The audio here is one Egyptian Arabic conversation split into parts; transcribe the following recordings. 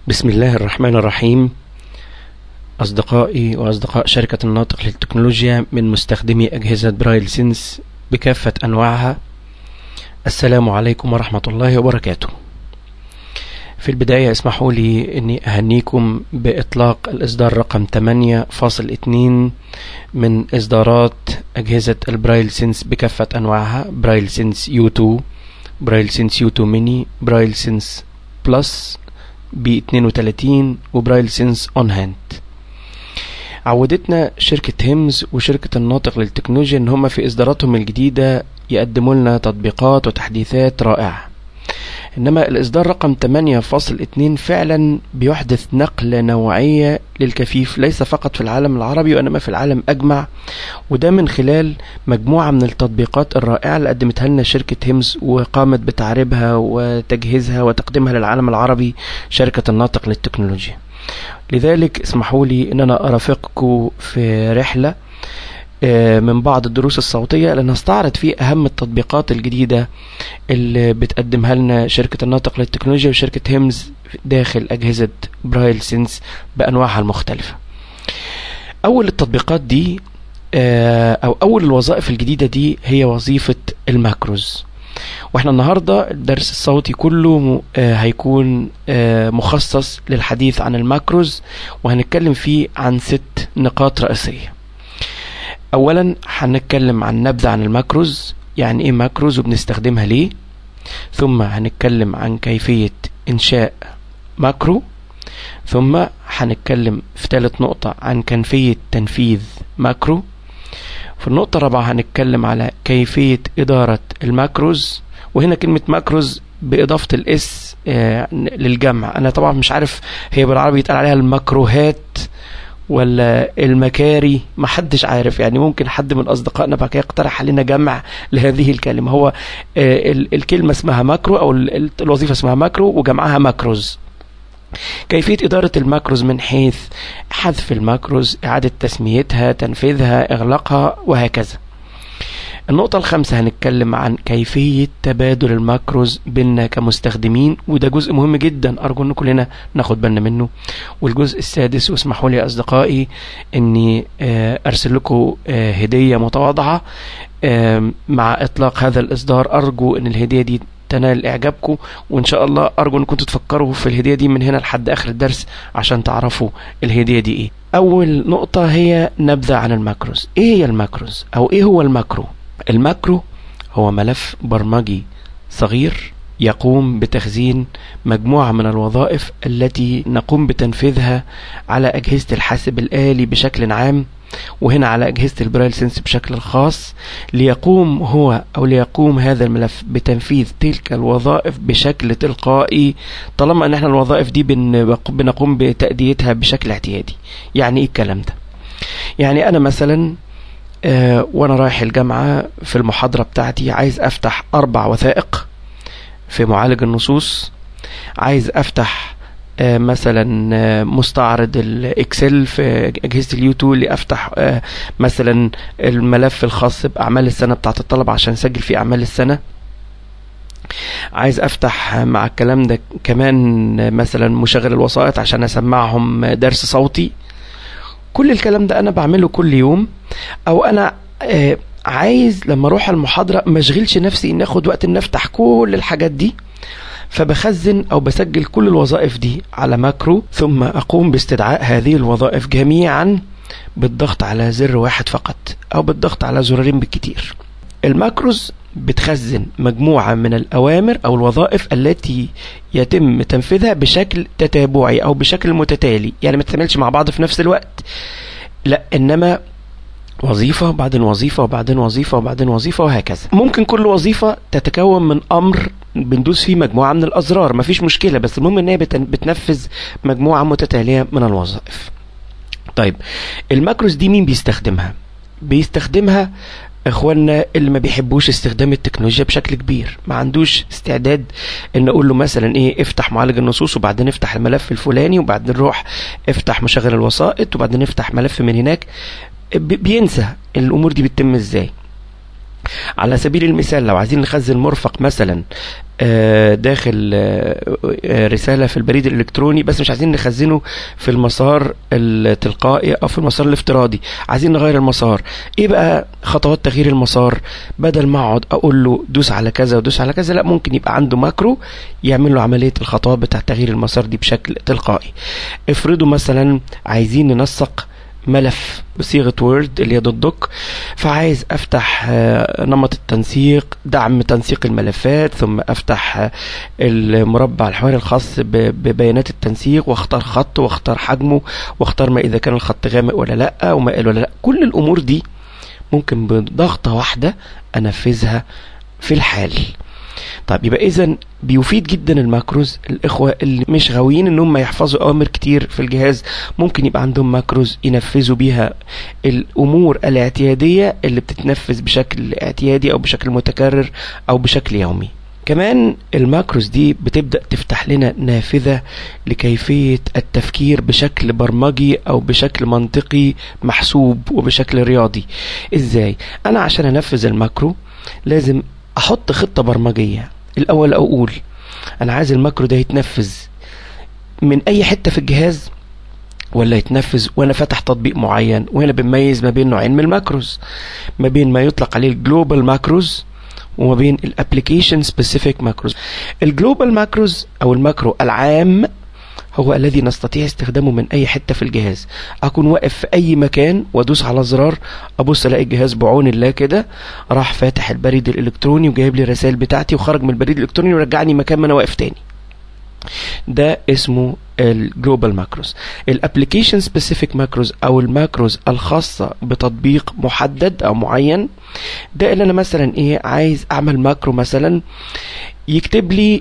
بسم الله الرحمن الرحيم أصدقائي وأصدقاء شركة الناطق للتكنولوجيا من مستخدمي أجهزة برايل سينس بكافة أنواعها السلام عليكم ورحمة الله وبركاته في البداية اسمحوا لي أني أهنيكم بإطلاق الإصدار رقم 8.2 من إصدارات أجهزة البرايل سينس بكافة أنواعها برايل سينس يو 2 برايل سينس يو 2 ميني برايل سينس بلس ب 32 وبرايل سينس اون هاند عودتنا شركة هيمز وشركة الناطق للتكنولوجيا ان هم في اصداراتهم الجديدة يقدموا لنا تطبيقات وتحديثات رائعة انما الاصدار رقم 8.2 فعلا بيحدث نقلة نوعية للكفيف ليس فقط في العالم العربي وانما في العالم اجمع وده من خلال مجموعة من التطبيقات الرائعة اللي قدمتها لنا شركة هيمز وقامت بتعريبها وتجهيزها وتقديمها للعالم العربي شركة الناطق للتكنولوجيا لذلك اسمحوا لي ان انا ارافقكم في رحله من بعض الدروس الصوتية لنستعرض فيه أهم التطبيقات الجديدة اللي بتقدمها لنا شركة الناطق للتكنولوجيا وشركة هيمز داخل أجهزة برايل سينس بأنواعها المختلفة أول التطبيقات دي أو أول الوظائف الجديدة دي هي وظيفة الماكروز واحنا النهارده الدرس الصوتي كله هيكون مخصص للحديث عن الماكروز وهنتكلم فيه عن ست نقاط رئيسيه اولا هنتكلم عن نبذه عن الماكروز يعني ايه ماكروز وبنستخدمها ليه ثم هنتكلم عن كيفيه انشاء ماكرو ثم هنتكلم في ثالث نقطه عن كيفيه تنفيذ ماكرو في النقطة الرابعة هنتكلم على كيفية إدارة الماكروز وهنا كلمة ماكروز بإضافة الإس آه للجمع أنا طبعا مش عارف هي بالعربي يتقال عليها المكروهات ولا المكاري محدش عارف يعني ممكن حد من أصدقائنا بعد كده يقترح علينا جمع لهذه الكلمة هو آه الكلمة اسمها ماكرو أو الوظيفة اسمها ماكرو وجمعها ماكروز كيفية إدارة الماكروز من حيث حذف الماكروز إعادة تسميتها تنفيذها إغلاقها وهكذا النقطة الخامسة هنتكلم عن كيفية تبادل الماكروز بيننا كمستخدمين وده جزء مهم جدا أرجو أن كلنا ناخد بالنا منه والجزء السادس واسمحوا لي أصدقائي أني أرسل لكم هدية متواضعة مع إطلاق هذا الإصدار أرجو أن الهدية دي تنال اعجابكم وان شاء الله ارجو انكم تفكروا في الهديه دي من هنا لحد اخر الدرس عشان تعرفوا الهديه دي ايه اول نقطه هي نبذه عن الماكروز ايه هي الماكروز او ايه هو الماكرو الماكرو هو ملف برمجي صغير يقوم بتخزين مجموعة من الوظائف التي نقوم بتنفيذها على أجهزة الحاسب الآلي بشكل عام وهنا على أجهزة البرايل سنس بشكل خاص ليقوم هو أو ليقوم هذا الملف بتنفيذ تلك الوظائف بشكل تلقائي طالما أن احنا الوظائف دي بنقوم بتأديتها بشكل اعتيادي يعني إيه الكلام ده يعني أنا مثلا آه وأنا رايح الجامعة في المحاضرة بتاعتي عايز أفتح أربع وثائق في معالج النصوص عايز أفتح مثلا مستعرض الاكسل في اجهزه اليوتيوب اللي افتح مثلا الملف الخاص باعمال السنه بتاعه الطلبه عشان اسجل فيه اعمال السنه عايز افتح مع الكلام ده كمان مثلا مشغل الوسائط عشان اسمعهم درس صوتي كل الكلام ده انا بعمله كل يوم او انا عايز لما اروح المحاضره ما اشغلش نفسي ان اخد وقت ان افتح كل الحاجات دي فبخزن او بسجل كل الوظائف دي على ماكرو ثم اقوم باستدعاء هذه الوظائف جميعا بالضغط على زر واحد فقط او بالضغط على زرارين بالكتير الماكروز بتخزن مجموعة من الأوامر أو الوظائف التي يتم تنفيذها بشكل تتابعي أو بشكل متتالي يعني ما تتعملش مع بعض في نفس الوقت لا إنما وظيفة وبعدين وظيفة وبعدين وظيفة وبعدين وظيفة وهكذا ممكن كل وظيفة تتكون من أمر بندوس فيه مجموعة من الأزرار مفيش مشكلة بس المهم إن هي بتنفذ مجموعة متتالية من الوظائف طيب الماكروز دي مين بيستخدمها بيستخدمها اخواننا اللي ما بيحبوش استخدام التكنولوجيا بشكل كبير ما عندوش استعداد ان اقول له مثلا ايه افتح معالج النصوص وبعدين افتح الملف الفلاني وبعدين روح افتح مشغل الوسائط وبعدين افتح ملف من هناك بينسى الامور دي بتتم ازاي على سبيل المثال لو عايزين نخزن مرفق مثلا آه، داخل آه، آه، رسالة في البريد الإلكتروني بس مش عايزين نخزنه في المسار التلقائي أو في المسار الافتراضي عايزين نغير المسار إيه بقى خطوات تغيير المسار بدل ما أقعد أقول له دوس على كذا ودوس على كذا لا ممكن يبقى عنده ماكرو يعمل له عملية الخطوات بتاع تغيير المسار دي بشكل تلقائي افرضوا مثلا عايزين ننسق ملف بصيغة وورد اللي هي دوت دوك فعايز افتح آه، نمط التنسيق دعم تنسيق الملفات ثم افتح آه، المربع الحواري الخاص ببيانات التنسيق واختار خط واختار حجمه واختار ما اذا كان الخط غامق ولا لا ومائل ولا لا كل الامور دي ممكن بضغطة واحدة انفذها في الحال طيب يبقى اذا بيفيد جدا الماكروز الاخوه اللي مش غاويين ان هم يحفظوا اوامر كتير في الجهاز ممكن يبقى عندهم ماكروز ينفذوا بيها الامور الاعتياديه اللي بتتنفذ بشكل اعتيادي او بشكل متكرر او بشكل يومي كمان الماكروز دي بتبدأ تفتح لنا نافذة لكيفية التفكير بشكل برمجي أو بشكل منطقي محسوب وبشكل رياضي إزاي؟ أنا عشان أنفذ الماكرو لازم احط خطة برمجية الاول اقول انا عايز الماكرو ده يتنفذ من اي حتة في الجهاز ولا يتنفذ وانا فاتح تطبيق معين وهنا بنميز ما بين نوعين من الماكروز ما بين ما يطلق عليه الجلوبال ماكروز وما بين الابلكيشن سبيسيفيك ماكروز الجلوبال ماكروز او الماكرو العام هو الذي نستطيع استخدامه من اي حته في الجهاز اكون واقف في اي مكان وادوس على زرار ابص الاقي الجهاز بعون الله كده راح فاتح البريد الالكتروني وجايب لي الرسائل بتاعتي وخرج من البريد الالكتروني ورجعني مكان ما انا واقف تاني ده اسمه الجلوبال ماكروز الابلكيشن سبيسيفيك ماكروز او الماكروز الخاصه بتطبيق محدد او معين ده اللي انا مثلا ايه عايز اعمل ماكرو مثلا يكتب لي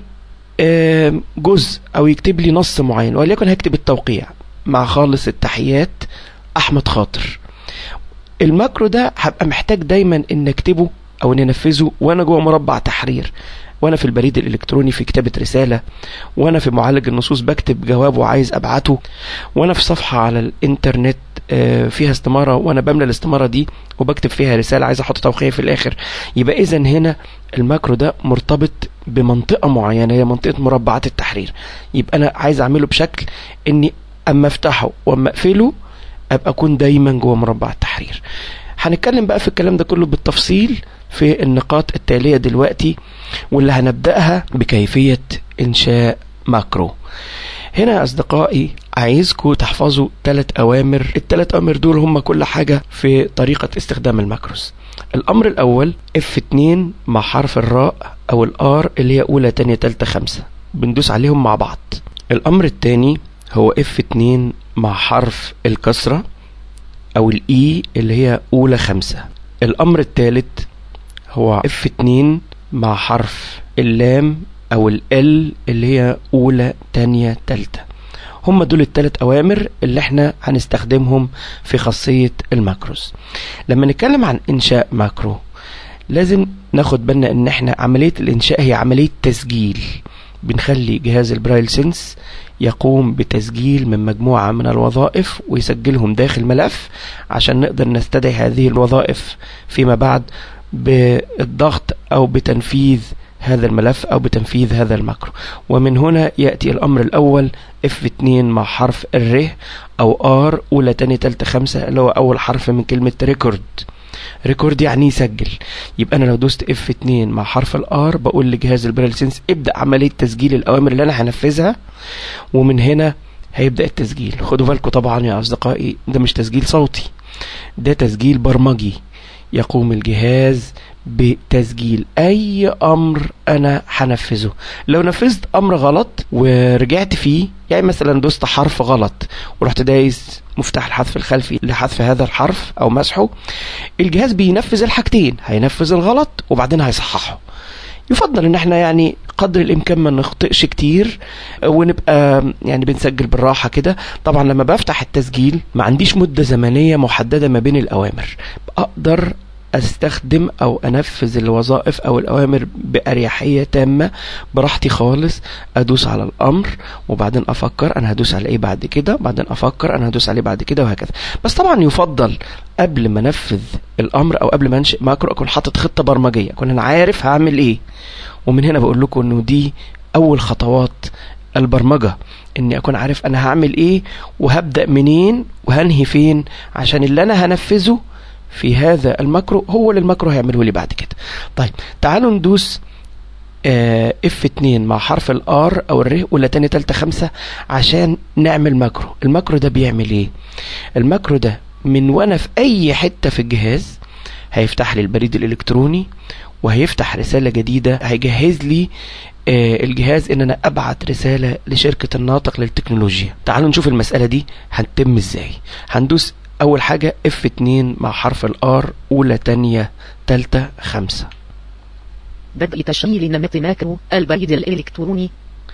جزء او يكتب لي نص معين وليكن هكتب التوقيع مع خالص التحيات احمد خاطر الماكرو ده هبقى محتاج دايما ان اكتبه او ان انفذه وانا جوه مربع تحرير وانا في البريد الالكتروني في كتابة رسالة وانا في معالج النصوص بكتب جواب وعايز ابعته وانا في صفحة على الانترنت آه، فيها استمارة وانا بملى الاستمارة دي وبكتب فيها رسالة عايز احط توقيع في الاخر يبقى اذا هنا الماكرو ده مرتبط بمنطقة معينة هي منطقة مربعات التحرير يبقى انا عايز اعمله بشكل اني اما افتحه واما اقفله ابقى اكون دايما جوه مربع التحرير هنتكلم بقى في الكلام ده كله بالتفصيل في النقاط التالية دلوقتي واللي هنبدأها بكيفية إنشاء ماكرو هنا يا أصدقائي عايزكم تحفظوا ثلاث أوامر الثلاث أوامر دول هم كل حاجة في طريقة استخدام الماكروس الأمر الأول F2 مع حرف الراء أو الآر اللي هي أولى تانية تالتة خمسة بندوس عليهم مع بعض الأمر الثاني هو F2 مع حرف الكسرة أو الإي اللي هي أولى خمسة الأمر الثالث هو F2 مع حرف اللام او ال L اللي هي اولى تانية تالتة هم دول التلات اوامر اللي احنا هنستخدمهم في خاصية الماكروز لما نتكلم عن انشاء ماكرو لازم ناخد بالنا ان احنا عملية الانشاء هي عملية تسجيل بنخلي جهاز البرايل سنس يقوم بتسجيل من مجموعة من الوظائف ويسجلهم داخل ملف عشان نقدر نستدعي هذه الوظائف فيما بعد بالضغط أو بتنفيذ هذا الملف أو بتنفيذ هذا الماكرو ومن هنا يأتي الأمر الأول F2 مع حرف الر أو R أولى تاني تالتة خمسة اللي هو أول حرف من كلمة ريكورد ريكورد يعني يسجل يبقى أنا لو دوست F2 مع حرف الآر بقول لجهاز البريل سنس ابدأ عملية تسجيل الأوامر اللي أنا هنفذها ومن هنا هيبدأ التسجيل خدوا بالكم طبعا يا أصدقائي ده مش تسجيل صوتي ده تسجيل برمجي يقوم الجهاز بتسجيل اي امر انا هنفذه لو نفذت امر غلط ورجعت فيه يعني مثلا دوست حرف غلط ورحت دايس مفتاح الحذف الخلفي لحذف هذا الحرف او مسحه الجهاز بينفذ الحاجتين هينفذ الغلط وبعدين هيصححه يفضل ان احنا يعني قدر الامكان ما نخطئش كتير ونبقى يعني بنسجل بالراحه كده طبعا لما بفتح التسجيل ما عنديش مده زمنيه محدده ما بين الاوامر اقدر استخدم او انفذ الوظائف او الاوامر باريحيه تامه براحتي خالص ادوس على الامر وبعدين افكر انا هدوس على ايه بعد كده بعدين افكر انا هدوس عليه بعد كده وهكذا بس طبعا يفضل قبل ما انفذ الامر او قبل ما انشئ ماكرو اكون حاطط خطه برمجيه اكون انا عارف هعمل ايه ومن هنا بقول لكم انه دي اول خطوات البرمجة اني اكون عارف انا هعمل ايه وهبدأ منين وهنهي فين عشان اللي انا هنفذه في هذا الماكرو هو اللي الماكرو هيعمله لي بعد كده طيب تعالوا ندوس اف 2 مع حرف الار او الر ولا تاني تالتة خمسة عشان نعمل ماكرو الماكرو ده بيعمل ايه الماكرو ده من وانا في اي حتة في الجهاز هيفتح لي البريد الالكتروني وهيفتح رسالة جديدة هيجهز لي آه الجهاز ان انا ابعت رسالة لشركة الناطق للتكنولوجيا تعالوا نشوف المسألة دي هتتم ازاي هندوس اول حاجة F2 مع حرف الار اولى تانية تالتة خمسة بدء تشغيل نمط ماكرو البريد الإلكتروني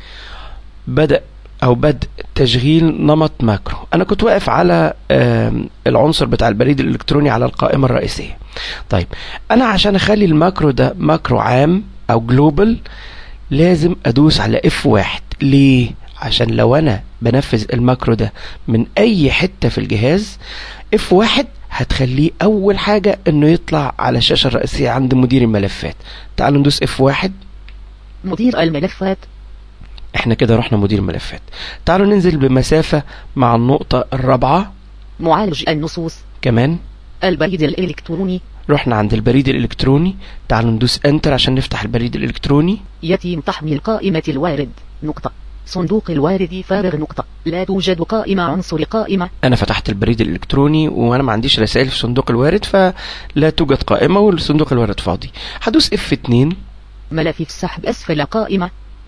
بدأ او بدء تشغيل نمط ماكرو انا كنت واقف على العنصر بتاع البريد الالكتروني على القائمة الرئيسية طيب انا عشان اخلي الماكرو ده ماكرو عام او جلوبال لازم ادوس على اف واحد ليه عشان لو انا بنفذ الماكرو ده من اي حتة في الجهاز اف واحد هتخليه اول حاجة انه يطلع على الشاشة الرئيسية عند مدير الملفات تعالوا ندوس اف واحد مدير الملفات احنا كده رحنا مدير الملفات تعالوا ننزل بمسافة مع النقطة الرابعة معالج النصوص كمان البريد الإلكتروني رحنا عند البريد الالكتروني تعالوا ندوس انتر عشان نفتح البريد الالكتروني يتم تحميل قائمة الوارد نقطة صندوق الوارد فارغ نقطة لا توجد قائمة عنصر قائمة انا فتحت البريد الالكتروني وانا ما عنديش رسائل في صندوق الوارد فلا توجد قائمة والصندوق الوارد فاضي هدوس اف 2 ملف السحب أسفل قائمة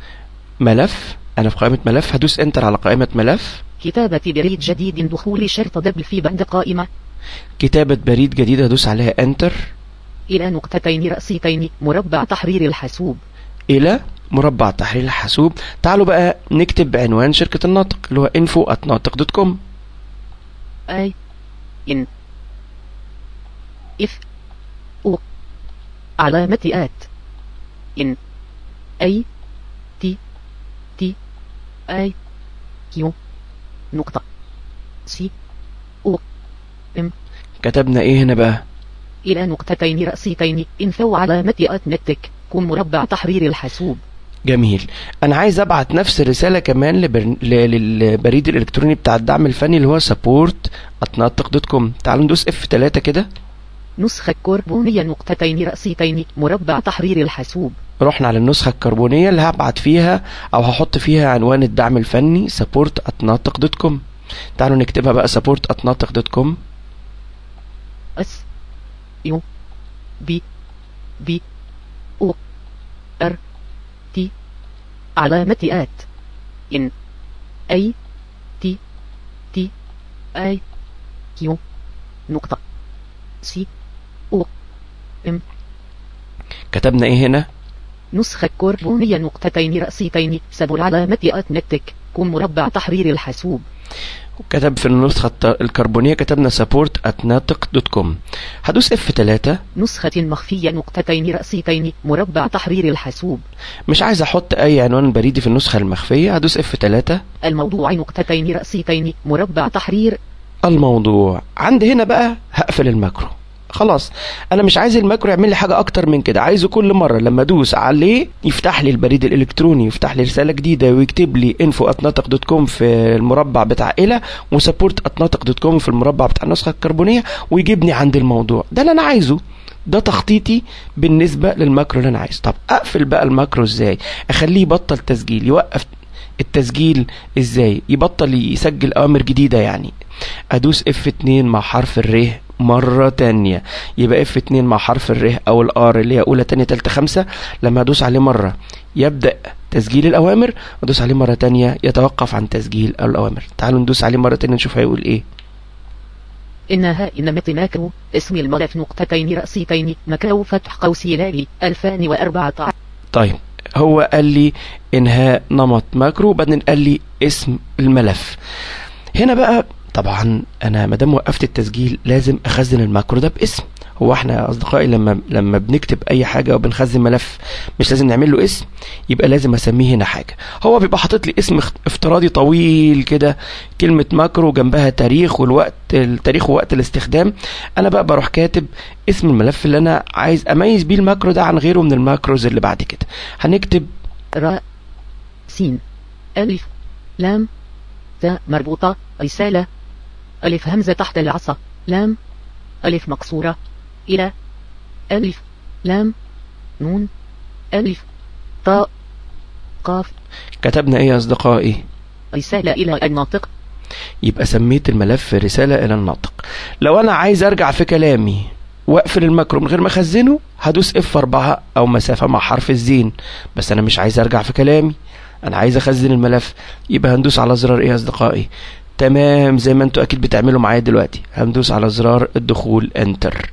ملف انا في قائمة ملف هدوس انتر على قائمة ملف كتابة بريد جديد دخول شرط دبل في بند قائمة كتابة بريد جديد هدوس عليها انتر إلى نقطتين رأسيتين مربع تحرير الحاسوب الى مربع تحرير الحاسوب تعالوا بقى نكتب عنوان شركة الناطق اللي هو info at ناطق دوت كوم أي إن إف أو علامة آت إن أي تي تي أي كيو نقطة سي أو إم كتبنا ايه هنا بقى إلى نقطتين رأسيتين انفو علامة آت نتك كن مربع تحرير الحاسوب جميل انا عايز ابعت نفس الرسالة كمان لبر... ل- للبريد الالكتروني بتاع الدعم الفني اللي هو support at ناطق دوت كوم تعالوا ندوس اف 3 كده نسخة كربونية نقطتين رأسيتين مربع تحرير الحاسوب رحنا على النسخة الكربونية اللي هبعت فيها او هحط فيها عنوان الدعم الفني support at ناطق دوت كوم تعالوا نكتبها بقى support at ناطق دوت كوم اس يو بي بي او ار تي علامة آت إن أي تي تي أي كيو نقطة سي أو إم كتبنا ايه هنا نسخة كربونية نقطتين رأسيتين سبل علامة آت نتك كن مربع تحرير الحاسوب كتب في النسخة الت- الكربونية كتبنا support at ناطق دوت كوم هدوس اف 3 نسخة مخفية نقطتين رأسيتين مربع تحرير الحاسوب مش عايز احط اي عنوان بريدي في النسخة المخفية هدوس اف 3 الموضوع نقطتين رأسيتين مربع تحرير الموضوع عند هنا بقى هقفل الماكرو خلاص انا مش عايز الماكرو يعمل لي حاجه اكتر من كده عايزه كل مره لما ادوس عليه يفتح لي البريد الالكتروني يفتح لي رساله جديده ويكتب لي info at ناطق دوت كوم في المربع بتاع الى وسبورت at ناطق دوت كوم في المربع بتاع النسخه الكربونيه ويجيبني عند الموضوع ده اللي انا عايزه ده تخطيطي بالنسبه للماكرو اللي انا عايزه طب اقفل بقى الماكرو ازاي اخليه يبطل تسجيل يوقف التسجيل ازاي يبطل يسجل اوامر جديده يعني ادوس اف 2 مع حرف الر مرة تانية يبقى اف 2 مع حرف الر او الار اللي هي اولى تانية تالتة خمسة لما ادوس عليه مرة يبدأ تسجيل الاوامر ادوس عليه مرة تانية يتوقف عن تسجيل الاوامر تعالوا ندوس عليه مرة تانية نشوف هيقول ايه إنها إنما ماكرو اسم الملف نقطتين رأسيتين مكرو فتح قوسي لالي 2014 طيب هو قال لي انهاء نمط ماكرو وبعدين قال لي اسم الملف هنا بقى طبعا انا ما دام وقفت التسجيل لازم اخزن الماكرو ده باسم هو احنا يا اصدقائي لما لما بنكتب اي حاجه او بنخزن ملف مش لازم نعمل له اسم يبقى لازم اسميه هنا حاجه هو بيبقى حاطط لي اسم اخت- افتراضي طويل كده كلمه ماكرو جنبها تاريخ والوقت التاريخ ووقت الاستخدام انا بقى بروح كاتب اسم الملف اللي انا عايز اميز بيه الماكرو ده عن غيره من الماكروز اللي بعد كده هنكتب راء سين ألف لام تاء مربوطة رسالة ألف همزة تحت العصا لام ألف مقصورة إلى ألف لام نون ألف طاء قاف كتبنا ايه يا اصدقائي رسالة إلى الناطق يبقى سميت الملف رسالة إلى الناطق لو أنا عايز أرجع في كلامي واقفل الماكرو من غير ما اخزنه هدوس اف 4 او مسافة مع حرف الزين بس انا مش عايز ارجع في كلامي انا عايز اخزن الملف يبقى هندوس على زرار ايه يا اصدقائي تمام زي ما انتوا اكيد بتعملوا معايا دلوقتي هندوس على زرار الدخول انتر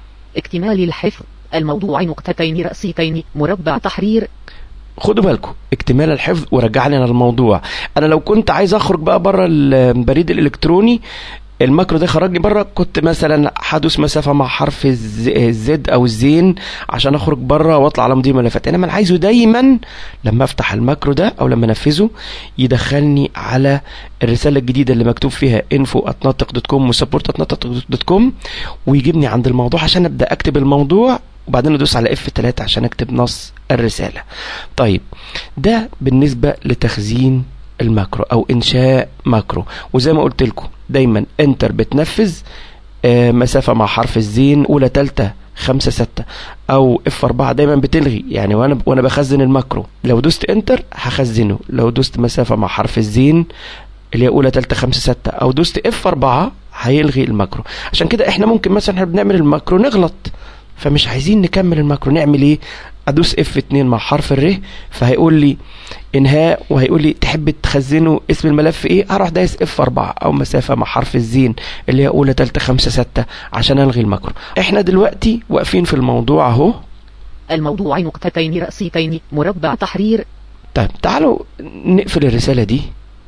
اكتمال الحفظ الموضوع نقطتين رأسيتين مربع تحرير خدوا بالكم اكتمال الحفظ ورجعني على الموضوع انا لو كنت عايز اخرج بقى بره البريد الالكتروني الماكرو ده خرجني بره كنت مثلا هدوس مسافه مع حرف الز- الزد او الزين عشان اخرج بره واطلع على مدير ملفات انما انا عايزه دايما لما افتح الماكرو ده او لما انفذه يدخلني على الرساله الجديده اللي مكتوب فيها info دوت كوم وسبورت دوت كوم ويجيبني عند الموضوع عشان ابدا اكتب الموضوع وبعدين ادوس على اف 3 عشان اكتب نص الرساله طيب ده بالنسبه لتخزين الماكرو او انشاء ماكرو وزي ما قلت لكم دايما انتر بتنفذ آه، مسافه مع حرف الزين اولى تالتة خمسة ستة او اف اربعة دايما بتلغي يعني وانا وانا بخزن الماكرو لو دوست انتر هخزنه لو دوست مسافة مع حرف الزين اللي هي اولى تالتة خمسة ستة او دوست اف اربعة هيلغي الماكرو عشان كده احنا ممكن مثلا احنا بنعمل الماكرو نغلط فمش عايزين نكمل الماكرو نعمل ايه ادوس اف 2 مع حرف الر فهيقول لي انهاء وهيقول لي تحب تخزنه اسم الملف ايه هروح دايس اف 4 او مسافه مع حرف الزين اللي هي اولى تالتة خمسة ستة عشان الغي الماكرو احنا دلوقتي واقفين في الموضوع اهو الموضوع نقطتين رأسيتين مربع تحرير طيب تعالوا نقفل الرساله دي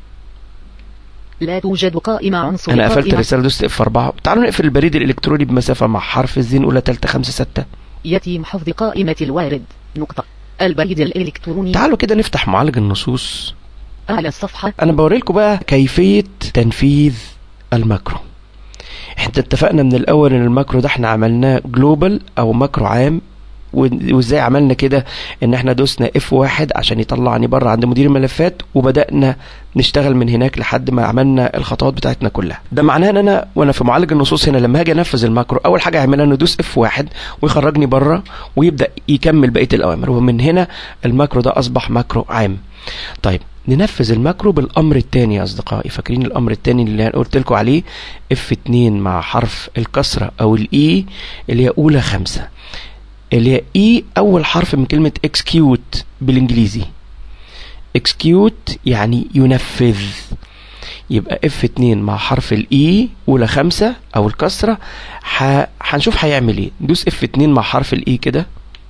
لا توجد قائمة عنصر انا قفلت قائمة. الرساله دوست اف 4 تعالوا نقفل البريد الالكتروني بمسافه مع حرف الزين اولى تالتة خمسة ستة يتم حفظ قائمة الوارد نقطة البريد الإلكتروني تعالوا كده نفتح معالج النصوص أعلى الصفحة انا بوري لكم بقى كيفيه تنفيذ الماكرو احنا اتفقنا من الاول ان الماكرو ده احنا عملناه جلوبال او ماكرو عام و- وازاي عملنا كده ان احنا دوسنا اف واحد عشان يطلعني بره عند مدير الملفات وبدانا نشتغل من هناك لحد ما عملنا الخطوات بتاعتنا كلها ده معناه ان انا وانا في معالج النصوص هنا لما هاجي انفذ الماكرو اول حاجه هعملها انه ادوس اف واحد ويخرجني بره ويبدا يكمل بقيه الاوامر ومن هنا الماكرو ده اصبح ماكرو عام طيب ننفذ الماكرو بالامر الثاني يا اصدقائي فاكرين الامر الثاني اللي أنا قلت لكم عليه اف 2 مع حرف الكسره او الاي اللي هي اولى خمسة اللي هي اي اول حرف من كلمه اكسكيوت بالانجليزي اكسكيوت يعني ينفذ يبقى اف 2 مع حرف الاي اولى خمسة او الكسره ح- هنشوف هيعمل ايه ندوس اف 2 مع حرف الاي كده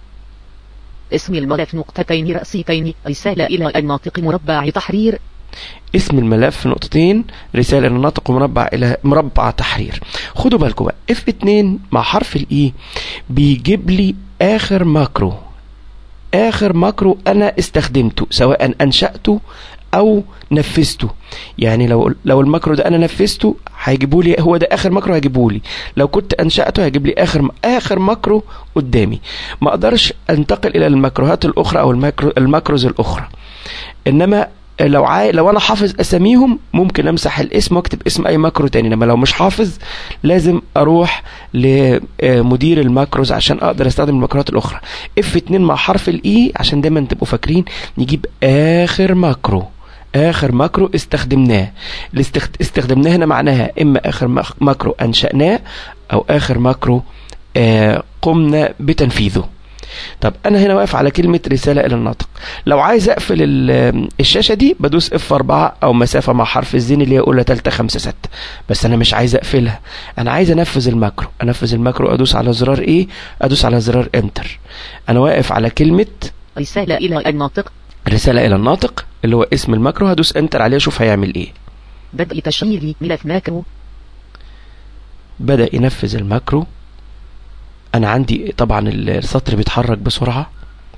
اسم الملف نقطتين رأسيتين رسالة إلى الناطق مربع تحرير اسم الملف نقطتين رسالة للناطق مربع إلى مربع تحرير خدوا بالكم بقى اف 2 مع حرف الاي بيجيب لي آخر ماكرو آخر ماكرو أنا استخدمته سواء أنشأته أو نفذته يعني لو لو الماكرو ده أنا نفذته هيجيبوا لي هو ده آخر ماكرو هيجيبوا لي لو كنت أنشأته هيجيب لي آخر آخر ماكرو قدامي ما أقدرش أنتقل إلى الماكروهات الأخرى أو الماكرو الماكروز الأخرى إنما لو عاي... لو انا حافظ اساميهم ممكن امسح الاسم واكتب اسم اي ماكرو تاني انما لو مش حافظ لازم اروح لمدير الماكروز عشان اقدر استخدم الماكروات الاخرى اف 2 مع حرف الاي عشان دايما تبقوا فاكرين نجيب اخر ماكرو اخر ماكرو استخدمناه الاستخد... استخدمناه هنا معناها اما اخر ماك- ماكرو انشأناه او اخر ماكرو آه قمنا بتنفيذه طب انا هنا واقف على كلمه رساله الى الناطق لو عايز اقفل ال- الشاشه دي بدوس اف 4 او مسافه مع حرف الزين اللي هي اولى تالتة خمسة ستة بس انا مش عايز اقفلها انا عايز انفذ الماكرو انفذ الماكرو ادوس على زرار ايه ادوس على زرار انتر انا واقف على كلمه رسالة إلى الناطق رساله الى الناطق اللي هو اسم الماكرو هدوس انتر عليه اشوف هيعمل ايه بدء تشغيل ملف ماكرو بدا ينفذ الماكرو انا عندي طبعا السطر بيتحرك بسرعة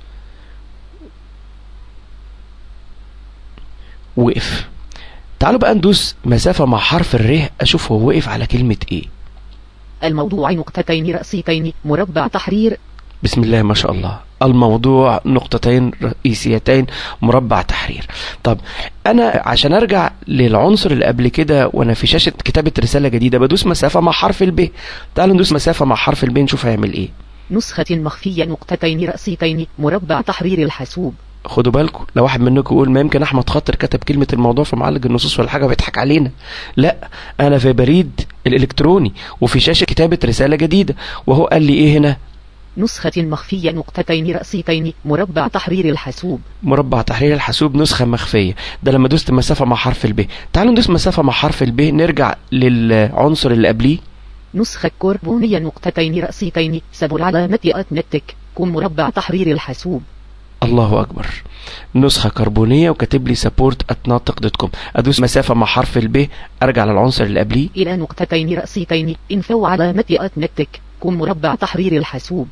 وقف تعالوا بقى ندوس مسافة مع حرف الر اشوف هو وقف على كلمة ايه الموضوع نقطتين رأسيتين مربع تحرير بسم الله ما شاء الله الموضوع نقطتين رئيسيتين مربع تحرير طب انا عشان ارجع للعنصر اللي قبل كده وانا في شاشة كتابة رسالة جديدة بدوس مسافة مع حرف الب تعالوا ندوس مسافة مع حرف الب نشوف هيعمل ايه نسخة مخفية نقطتين رأسيتين مربع تحرير الحاسوب خدوا بالكم لو واحد منكم يقول ما يمكن احمد خاطر كتب كلمه الموضوع في معالج النصوص ولا حاجه بيضحك علينا لا انا في بريد الالكتروني وفي شاشه كتابه رساله جديده وهو قال لي ايه هنا نسخة مخفية نقطتين رأسيتين مربع تحرير الحاسوب مربع تحرير الحاسوب نسخه مخفيه ده لما دوست مسافه مع حرف الب تعالوا ندوس مسافه مع حرف الب نرجع للعنصر اللي قبليه نسخة كربونية نقطتين رأسيتين سبل علامة أتنتك كن مربع تحرير الحاسوب الله اكبر نسخه كربونيه وكاتب لي سبورت @ناطق دوت كوم ادوس مسافه مع حرف الب ارجع للعنصر اللي قبليه إلى نقطتين رأسيتين انفو علامة أتنتك كن مربع تحرير الحاسوب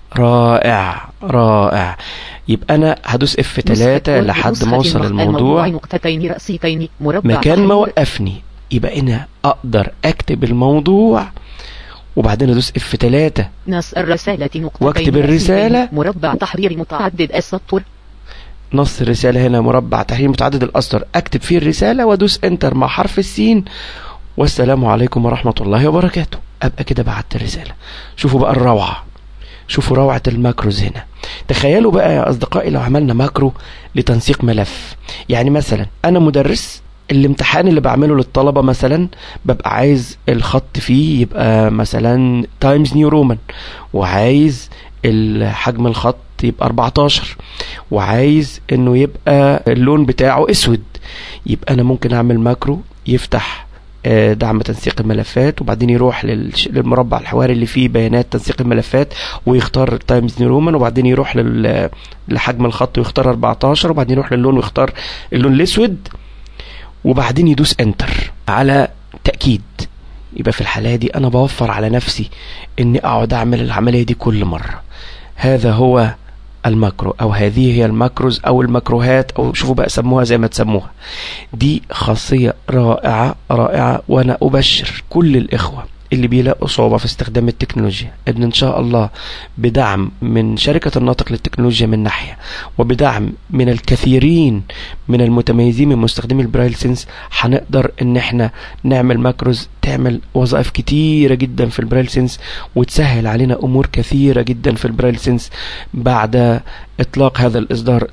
رائع رائع يبقى انا هدوس اف 3 لحد ما اوصل الموضوع نقطتين رأسيتين مربع مكان ما تحرير- وقفني يبقى انا اقدر اكتب الموضوع وبعدين ادوس اف 3 نص الرسالة نقطتين واكتب رأسيتين الرسالة. مربع تحرير متعدد السطر نص الرسالة هنا مربع تحرير متعدد الأسطر أكتب فيه الرسالة وأدوس انتر مع حرف السين والسلام عليكم ورحمة الله وبركاته أبقى كده بعت الرسالة شوفوا بقى الروعة شوفوا روعة الماكروز هنا تخيلوا بقى يا أصدقائي لو عملنا ماكرو لتنسيق ملف يعني مثلا أنا مدرس الامتحان اللي بعمله للطلبة مثلا ببقى عايز الخط فيه يبقى مثلا تايمز نيو رومان وعايز حجم الخط يبقى 14 وعايز انه يبقى اللون بتاعه اسود يبقى انا ممكن اعمل ماكرو يفتح آه، دعم تنسيق الملفات وبعدين يروح للش- للمربع الحواري اللي فيه بيانات تنسيق الملفات ويختار تايمز نيو رومان وبعدين يروح لل- لحجم الخط ويختار 14 وبعدين يروح للون ويختار اللون الاسود وبعدين يدوس انتر على تأكيد يبقى في الحالة دي انا بوفر على نفسي اني اقعد اعمل العملية دي كل مرة هذا هو الماكرو او هذه هي الماكروز او المكروهات او شوفوا بقى سموها زي ما تسموها دي خاصية رائعة رائعة وانا ابشر كل الاخوة اللي بيلاقوا صعوبة في استخدام التكنولوجيا ان ان شاء الله بدعم من شركة الناطق للتكنولوجيا من ناحية وبدعم من الكثيرين من المتميزين من مستخدمي البرايل سينس هنقدر ان احنا نعمل ماكروز تعمل وظائف كتيرة جدا في البرايل سينس وتسهل علينا امور كثيرة جدا في البرايل سينس بعد اطلاق هذا الاصدار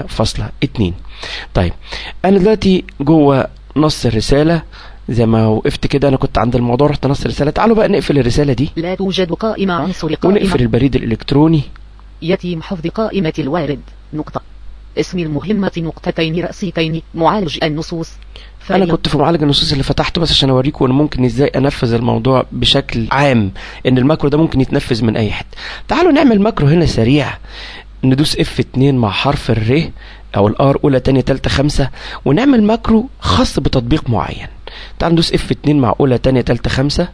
8.2 طيب انا دلوقتي جوه نص الرسالة زي ما وقفت كده انا كنت عند الموضوع رحت نص الرسالة تعالوا بقى نقفل الرسالة دي لا توجد قائمة عنصر ونقفل قائمة البريد الالكتروني يتم حفظ قائمة الوارد نقطة اسم المهمة نقطتين رأسيتين معالج النصوص انا فايل كنت في معالج النصوص اللي فتحته بس عشان اوريكم انا ممكن ازاي انفذ الموضوع بشكل عام ان الماكرو ده ممكن يتنفذ من اي حته تعالوا نعمل ماكرو هنا سريع ندوس اف 2 مع حرف الر او الار اولى تانية تالتة خمسة ونعمل ماكرو خاص بتطبيق معين تعالوا ندوس اف 2 مع اولى تانية تالتة خمسة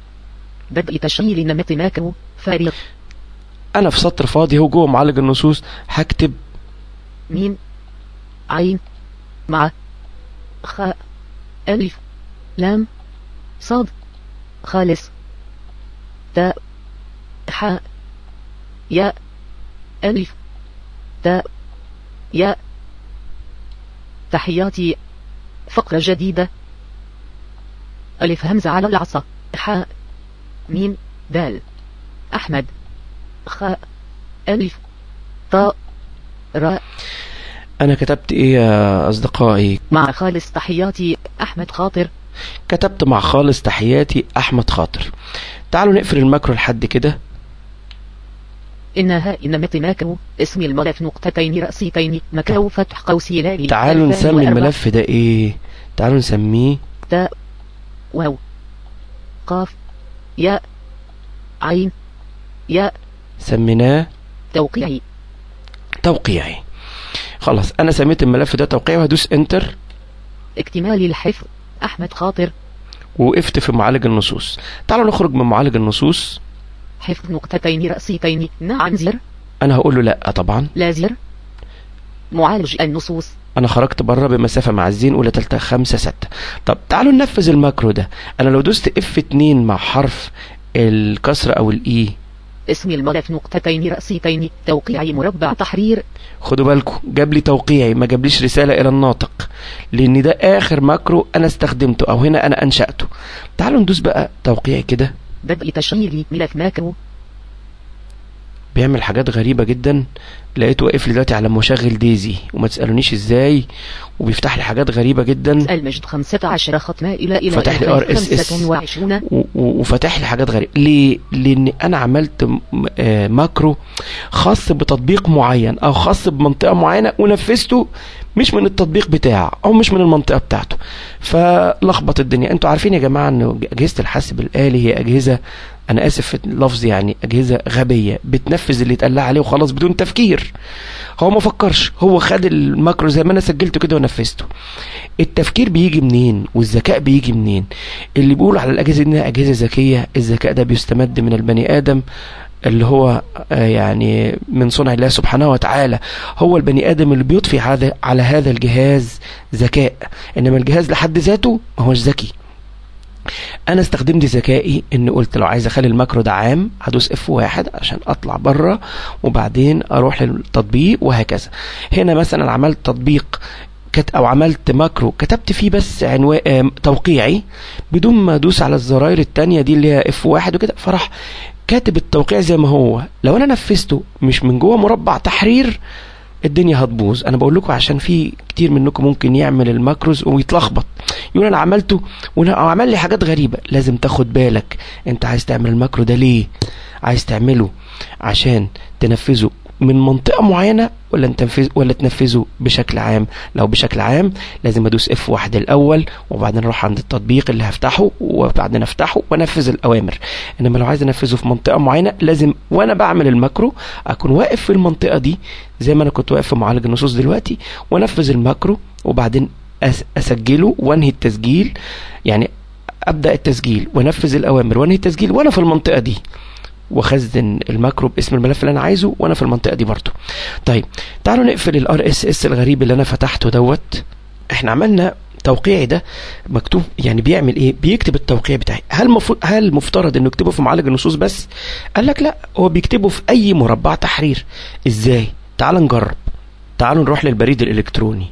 بدء تشغيل نمط ماكرو فارغ انا في سطر فاضي هو جوه معالج النصوص هكتب ميم عين مع خاء ألف لام صاد خالص تاء حاء ياء ألف تاء ياء تحياتي فقرة جديدة ألف همزة على العصا حاء ميم دال أحمد خاء ألف طاء راء انا كتبت ايه يا اصدقائي مع خالص تحياتي أحمد خاطر كتبت مع خالص تحياتي احمد خاطر تعالوا نقفل الماكرو لحد كده إنها نمط ماكرو اسم الملف نقطتين رأسيتين مكاو فتح قوسي لالي تعالوا ألفان نسمي وأربعة الملف ده ايه تعالوا نسميه تاء واو قاف ياء عين ياء سميناه توقيعي توقيعي خلاص انا سميت الملف ده توقيعي وهدوس انتر اكتمال الحفظ أحمد خاطر ووقفت في معالج النصوص تعالوا نخرج من معالج النصوص حفظ نقطتين رأسيتين نعم زر انا هقول له لا طبعا لا زر معالج النصوص انا خرجت بره بمسافه مع الزين اولى تالتة خمسة ستة طب تعالوا ننفذ الماكرو ده انا لو دوست اف 2 مع حرف الكسر او الاي اسم الملف نقطتين رأسيتين توقيع مربع تحرير خدوا بالكم جاب لي توقيعي ما جابليش رساله الى الناطق لان ده اخر ماكرو انا استخدمته او هنا انا انشاته تعالوا ندوس بقى توقيعي كده بدء تشغيل ملف ماكرو بيعمل حاجات غريبة جدا لقيته واقف لي دلوقتي على مشغل ديزي وما تسألونيش ازاي وبيفتح لي حاجات غريبة جدا المجد 15 ختمة إلى إلى فتح لي RSS. 25 و- و- وفتح لي حاجات غريبة ليه؟ لأن أنا عملت م- آه، ماكرو خاص بتطبيق معين أو خاص بمنطقة معينة ونفذته مش من التطبيق بتاعه أو مش من المنطقة بتاعته فلخبط الدنيا أنتوا عارفين يا جماعة أن أجهزة الحاسب الآلي هي أجهزة أنا آسف في اللفظ يعني أجهزة غبية بتنفذ اللي اتقال لها عليه وخلاص بدون تفكير هو ما فكرش هو خد الماكرو زي ما أنا سجلته كده ونفذته التفكير بيجي منين والذكاء بيجي منين اللي بيقولوا على الاجهزه دي انها اجهزه ذكيه الذكاء ده بيستمد من البني ادم اللي هو آه، يعني من صنع الله سبحانه وتعالى هو البني ادم اللي بيضفي هذا على هذا الجهاز ذكاء انما الجهاز لحد ذاته ما هوش ذكي انا استخدمت ذكائي ان قلت لو عايز اخلي الماكرو ده عام هدوس اف واحد عشان اطلع بره وبعدين اروح للتطبيق وهكذا هنا مثلا عملت تطبيق كت او عملت ماكرو كتبت فيه بس عنوان توقيعي بدون ما ادوس على الزراير التانية دي اللي هي اف واحد وكده فراح كاتب التوقيع زي ما هو لو انا نفذته مش من جوه مربع تحرير الدنيا هتبوظ انا بقول لكم عشان في كتير منكم ممكن يعمل الماكروز ويتلخبط يقول انا عملته وأنا- او عمل لي حاجات غريبه لازم تاخد بالك انت عايز تعمل الماكرو ده ليه عايز تعمله عشان تنفذه من منطقة معينة ولا تنفذ ولا تنفذه بشكل عام لو بشكل عام لازم ادوس اف واحد الاول وبعدين اروح عند التطبيق اللي هفتحه وبعدين افتحه وانفذ الاوامر انما لو عايز انفذه في منطقة معينة لازم وانا بعمل الماكرو اكون واقف في المنطقة دي زي ما انا كنت واقف في معالج النصوص دلوقتي وانفذ الماكرو وبعدين أس- اسجله وانهي التسجيل يعني ابدا التسجيل وانفذ الاوامر وانهي التسجيل وانا في المنطقة دي واخزن الماكرو باسم الملف اللي انا عايزه وانا في المنطقه دي برضو طيب تعالوا نقفل الار اس اس الغريب اللي انا فتحته دوت احنا عملنا توقيعي ده مكتوب يعني بيعمل ايه بيكتب التوقيع بتاعي هل مفروض هل مفترض انه يكتبه في معالج النصوص بس قال لك لا هو بيكتبه في اي مربع تحرير ازاي تعال نجرب تعالوا نروح للبريد الالكتروني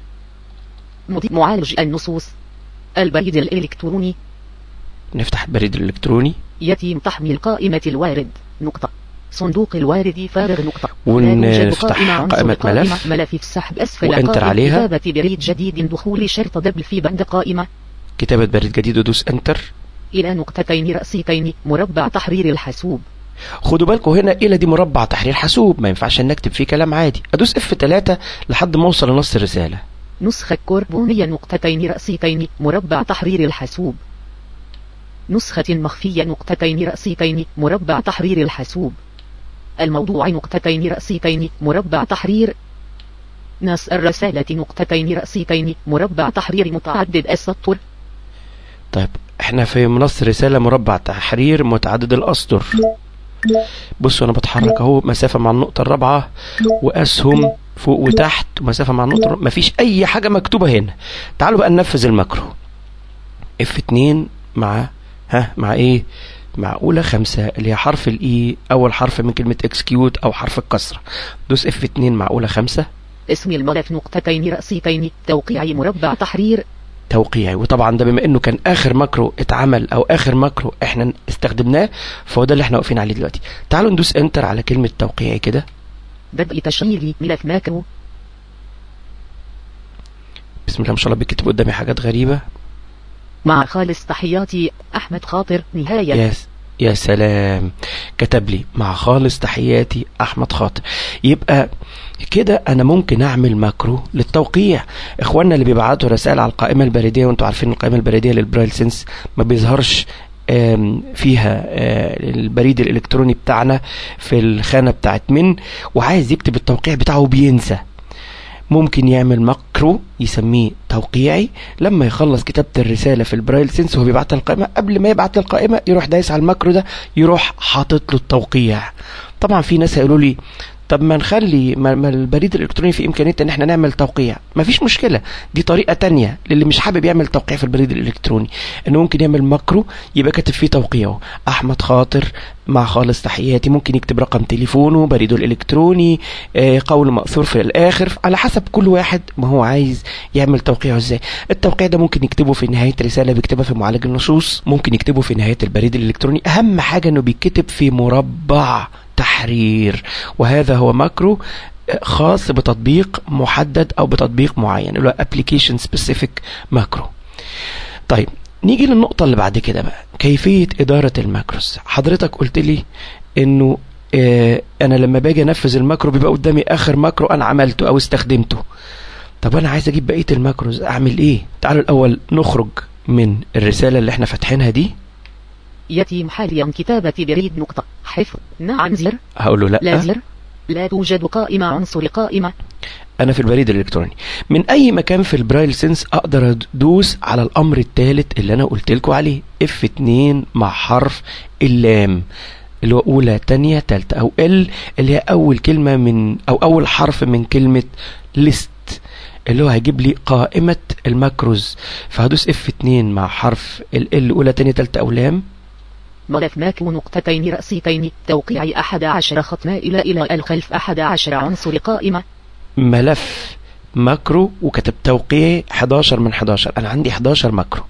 مضي- معالج النصوص البريد الإلكتروني نفتح البريد الالكتروني يتم تحميل قائمة الوارد نقطة صندوق الوارد فارغ نقطة ونفتح لا يوجد قائمة عنصر قائمة قائمة ملف. ملف السحب أسفل وانتر قائمة عليها. كتابة بريد جديد دخول شرط دبل في بند قائمة كتابه بريد جديد ودوس انتر إلى نقطتين رأسيتين مربع تحرير الحاسوب خدوا بالكم هنا الى دي مربع تحرير حاسوب ما ينفعش ان اكتب فيه كلام عادي ادوس اف 3 لحد ما اوصل لنص الرساله نسخة كربونية نقطتين رأسيتين مربع تحرير الحاسوب نسخة مخفية نقطتين رأسيتين مربع تحرير الحاسوب الموضوع نقطتين رأسيتين مربع تحرير نص الرسالة نقطتين رأسيتين مربع تحرير متعدد السطر طيب احنا في منص رسالة مربع تحرير متعدد الأسطر بصوا انا بتحرك اهو مسافة مع النقطة الرابعة واسهم فوق وتحت ومسافة مع النقطة الرابعة. مفيش اي حاجة مكتوبة هنا تعالوا بقى ننفذ الماكرو اف 2 مع ها مع ايه مع اولى خمسة اللي هي حرف الاي اول حرف من كلمة اكسكيوت او حرف الكسرة دوس اف 2 مع اولى خمسة اسم الملف نقطتين رأسيتين توقيع مربع تحرير توقيعي وطبعا ده بما انه كان اخر ماكرو اتعمل او اخر ماكرو احنا استخدمناه فهو ده اللي احنا واقفين عليه دلوقتي تعالوا ندوس انتر على كلمة توقيعي كده بدء تشغيل ملف ماكرو بسم الله ما شاء الله بيكتب قدامي حاجات غريبة مع خالص تحياتي أحمد خاطر نهاية يا س- يا سلام كتب لي مع خالص تحياتي احمد خاطر يبقى كده انا ممكن اعمل ماكرو للتوقيع اخواننا اللي بيبعتوا رسائل على القائمه البريديه وانتوا عارفين القائمه البريديه للبرايل سنس ما بيظهرش آم، فيها آه، البريد الالكتروني بتاعنا في الخانه بتاعت من وعايز يكتب التوقيع بتاعه بينسى ممكن يعمل ماكرو يسميه توقيعي لما يخلص كتابة الرسالة في البرايل سنس وهو بيبعت القائمة قبل ما يبعت القائمة يروح دايس على الماكرو ده يروح حاطط له التوقيع طبعا في ناس هيقولوا لي طب ما نخلي ما ما البريد الالكتروني في امكانيه ان احنا نعمل توقيع مفيش مشكله دي طريقه تانية للي مش حابب يعمل توقيع في البريد الالكتروني انه ممكن يعمل ماكرو يبقى كاتب فيه توقيعه احمد خاطر مع خالص تحياتي ممكن يكتب رقم تليفونه بريده الالكتروني آه، قول مأثور في الاخر على حسب كل واحد ما هو عايز يعمل توقيعه ازاي التوقيع ده ممكن يكتبه في نهايه رساله بيكتبها في معالج النصوص ممكن يكتبه في نهايه البريد الالكتروني اهم حاجه انه بيتكتب في مربع تحرير وهذا هو ماكرو خاص بتطبيق محدد او بتطبيق معين اللي هو application specific ماكرو طيب نيجي للنقطة اللي بعد كده بقى كيفية إدارة الماكروس حضرتك قلت لي إنه آه أنا لما باجي أنفذ الماكرو بيبقى قدامي آخر ماكرو أنا عملته أو استخدمته طب أنا عايز أجيب بقية الماكروز أعمل إيه؟ تعالوا الأول نخرج من الرسالة اللي إحنا فاتحينها دي يتم حاليا كتابة بريد نقطة حفظ نعم زر هقول له لا لأ زر لا توجد قائمة عنصر قائمة انا في البريد الالكتروني من اي مكان في البرايل سنس اقدر ادوس على الامر الثالث اللي انا قلت لكم عليه اف 2 مع حرف اللام اللي هو اولى تانية تالتة او ال اللي هي اول كلمة من او اول حرف من كلمة ليست اللي هو هيجيب لي قائمة الماكروز فهدوس اف 2 مع حرف ال ال اولى تانية تالتة او لام ملف ماكو نقطتين رأسيتين توقيع أحد عشر ختمة إلى إلى الخلف أحد عشر عنصر قائمة ملف ماكرو وكتب توقيعي 11 من 11 انا عندي 11 ماكرو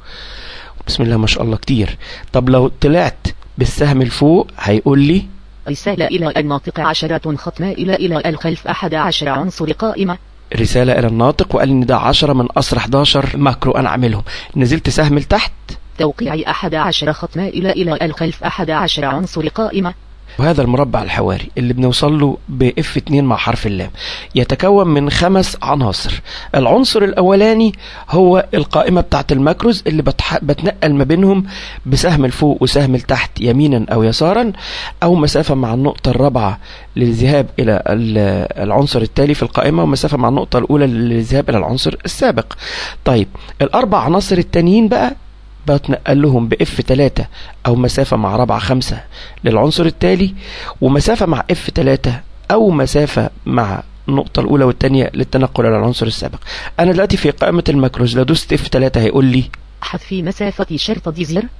بسم الله ما شاء الله كتير طب لو طلعت بالسهم لفوق هيقول لي رسالة إلى الناطق عشرة ختمة إلى إلى الخلف أحد عشر عنصر قائمة رسالة إلى الناطق وقال إن ده 10 من أصل 11 ماكرو أنا عاملهم نزلت سهم لتحت توقيع أحد عشر ختمة إلى إلى الخلف أحد عشر عنصر قائمة وهذا المربع الحواري اللي بنوصل له ب F2 مع حرف اللام يتكون من خمس عناصر العنصر الأولاني هو القائمة بتاعة الماكروز اللي بتح... بتنقل ما بينهم بسهم لفوق وسهم لتحت يمينا أو يسارا أو مسافة مع النقطة الرابعة للذهاب إلى ال- العنصر التالي في القائمة ومسافة مع النقطة الأولى للذهاب إلى العنصر السابق طيب الأربع عناصر التانيين بقى بتنقل لهم ب F3 أو مسافة مع رابعة خمسة للعنصر التالي ومسافة مع F3 أو مسافة مع النقطة الأولى والثانية للتنقل إلى العنصر السابق أنا دلوقتي في قائمة الماكروز لو دوست F3 هيقول لي حذف مسافة شرطة دي زر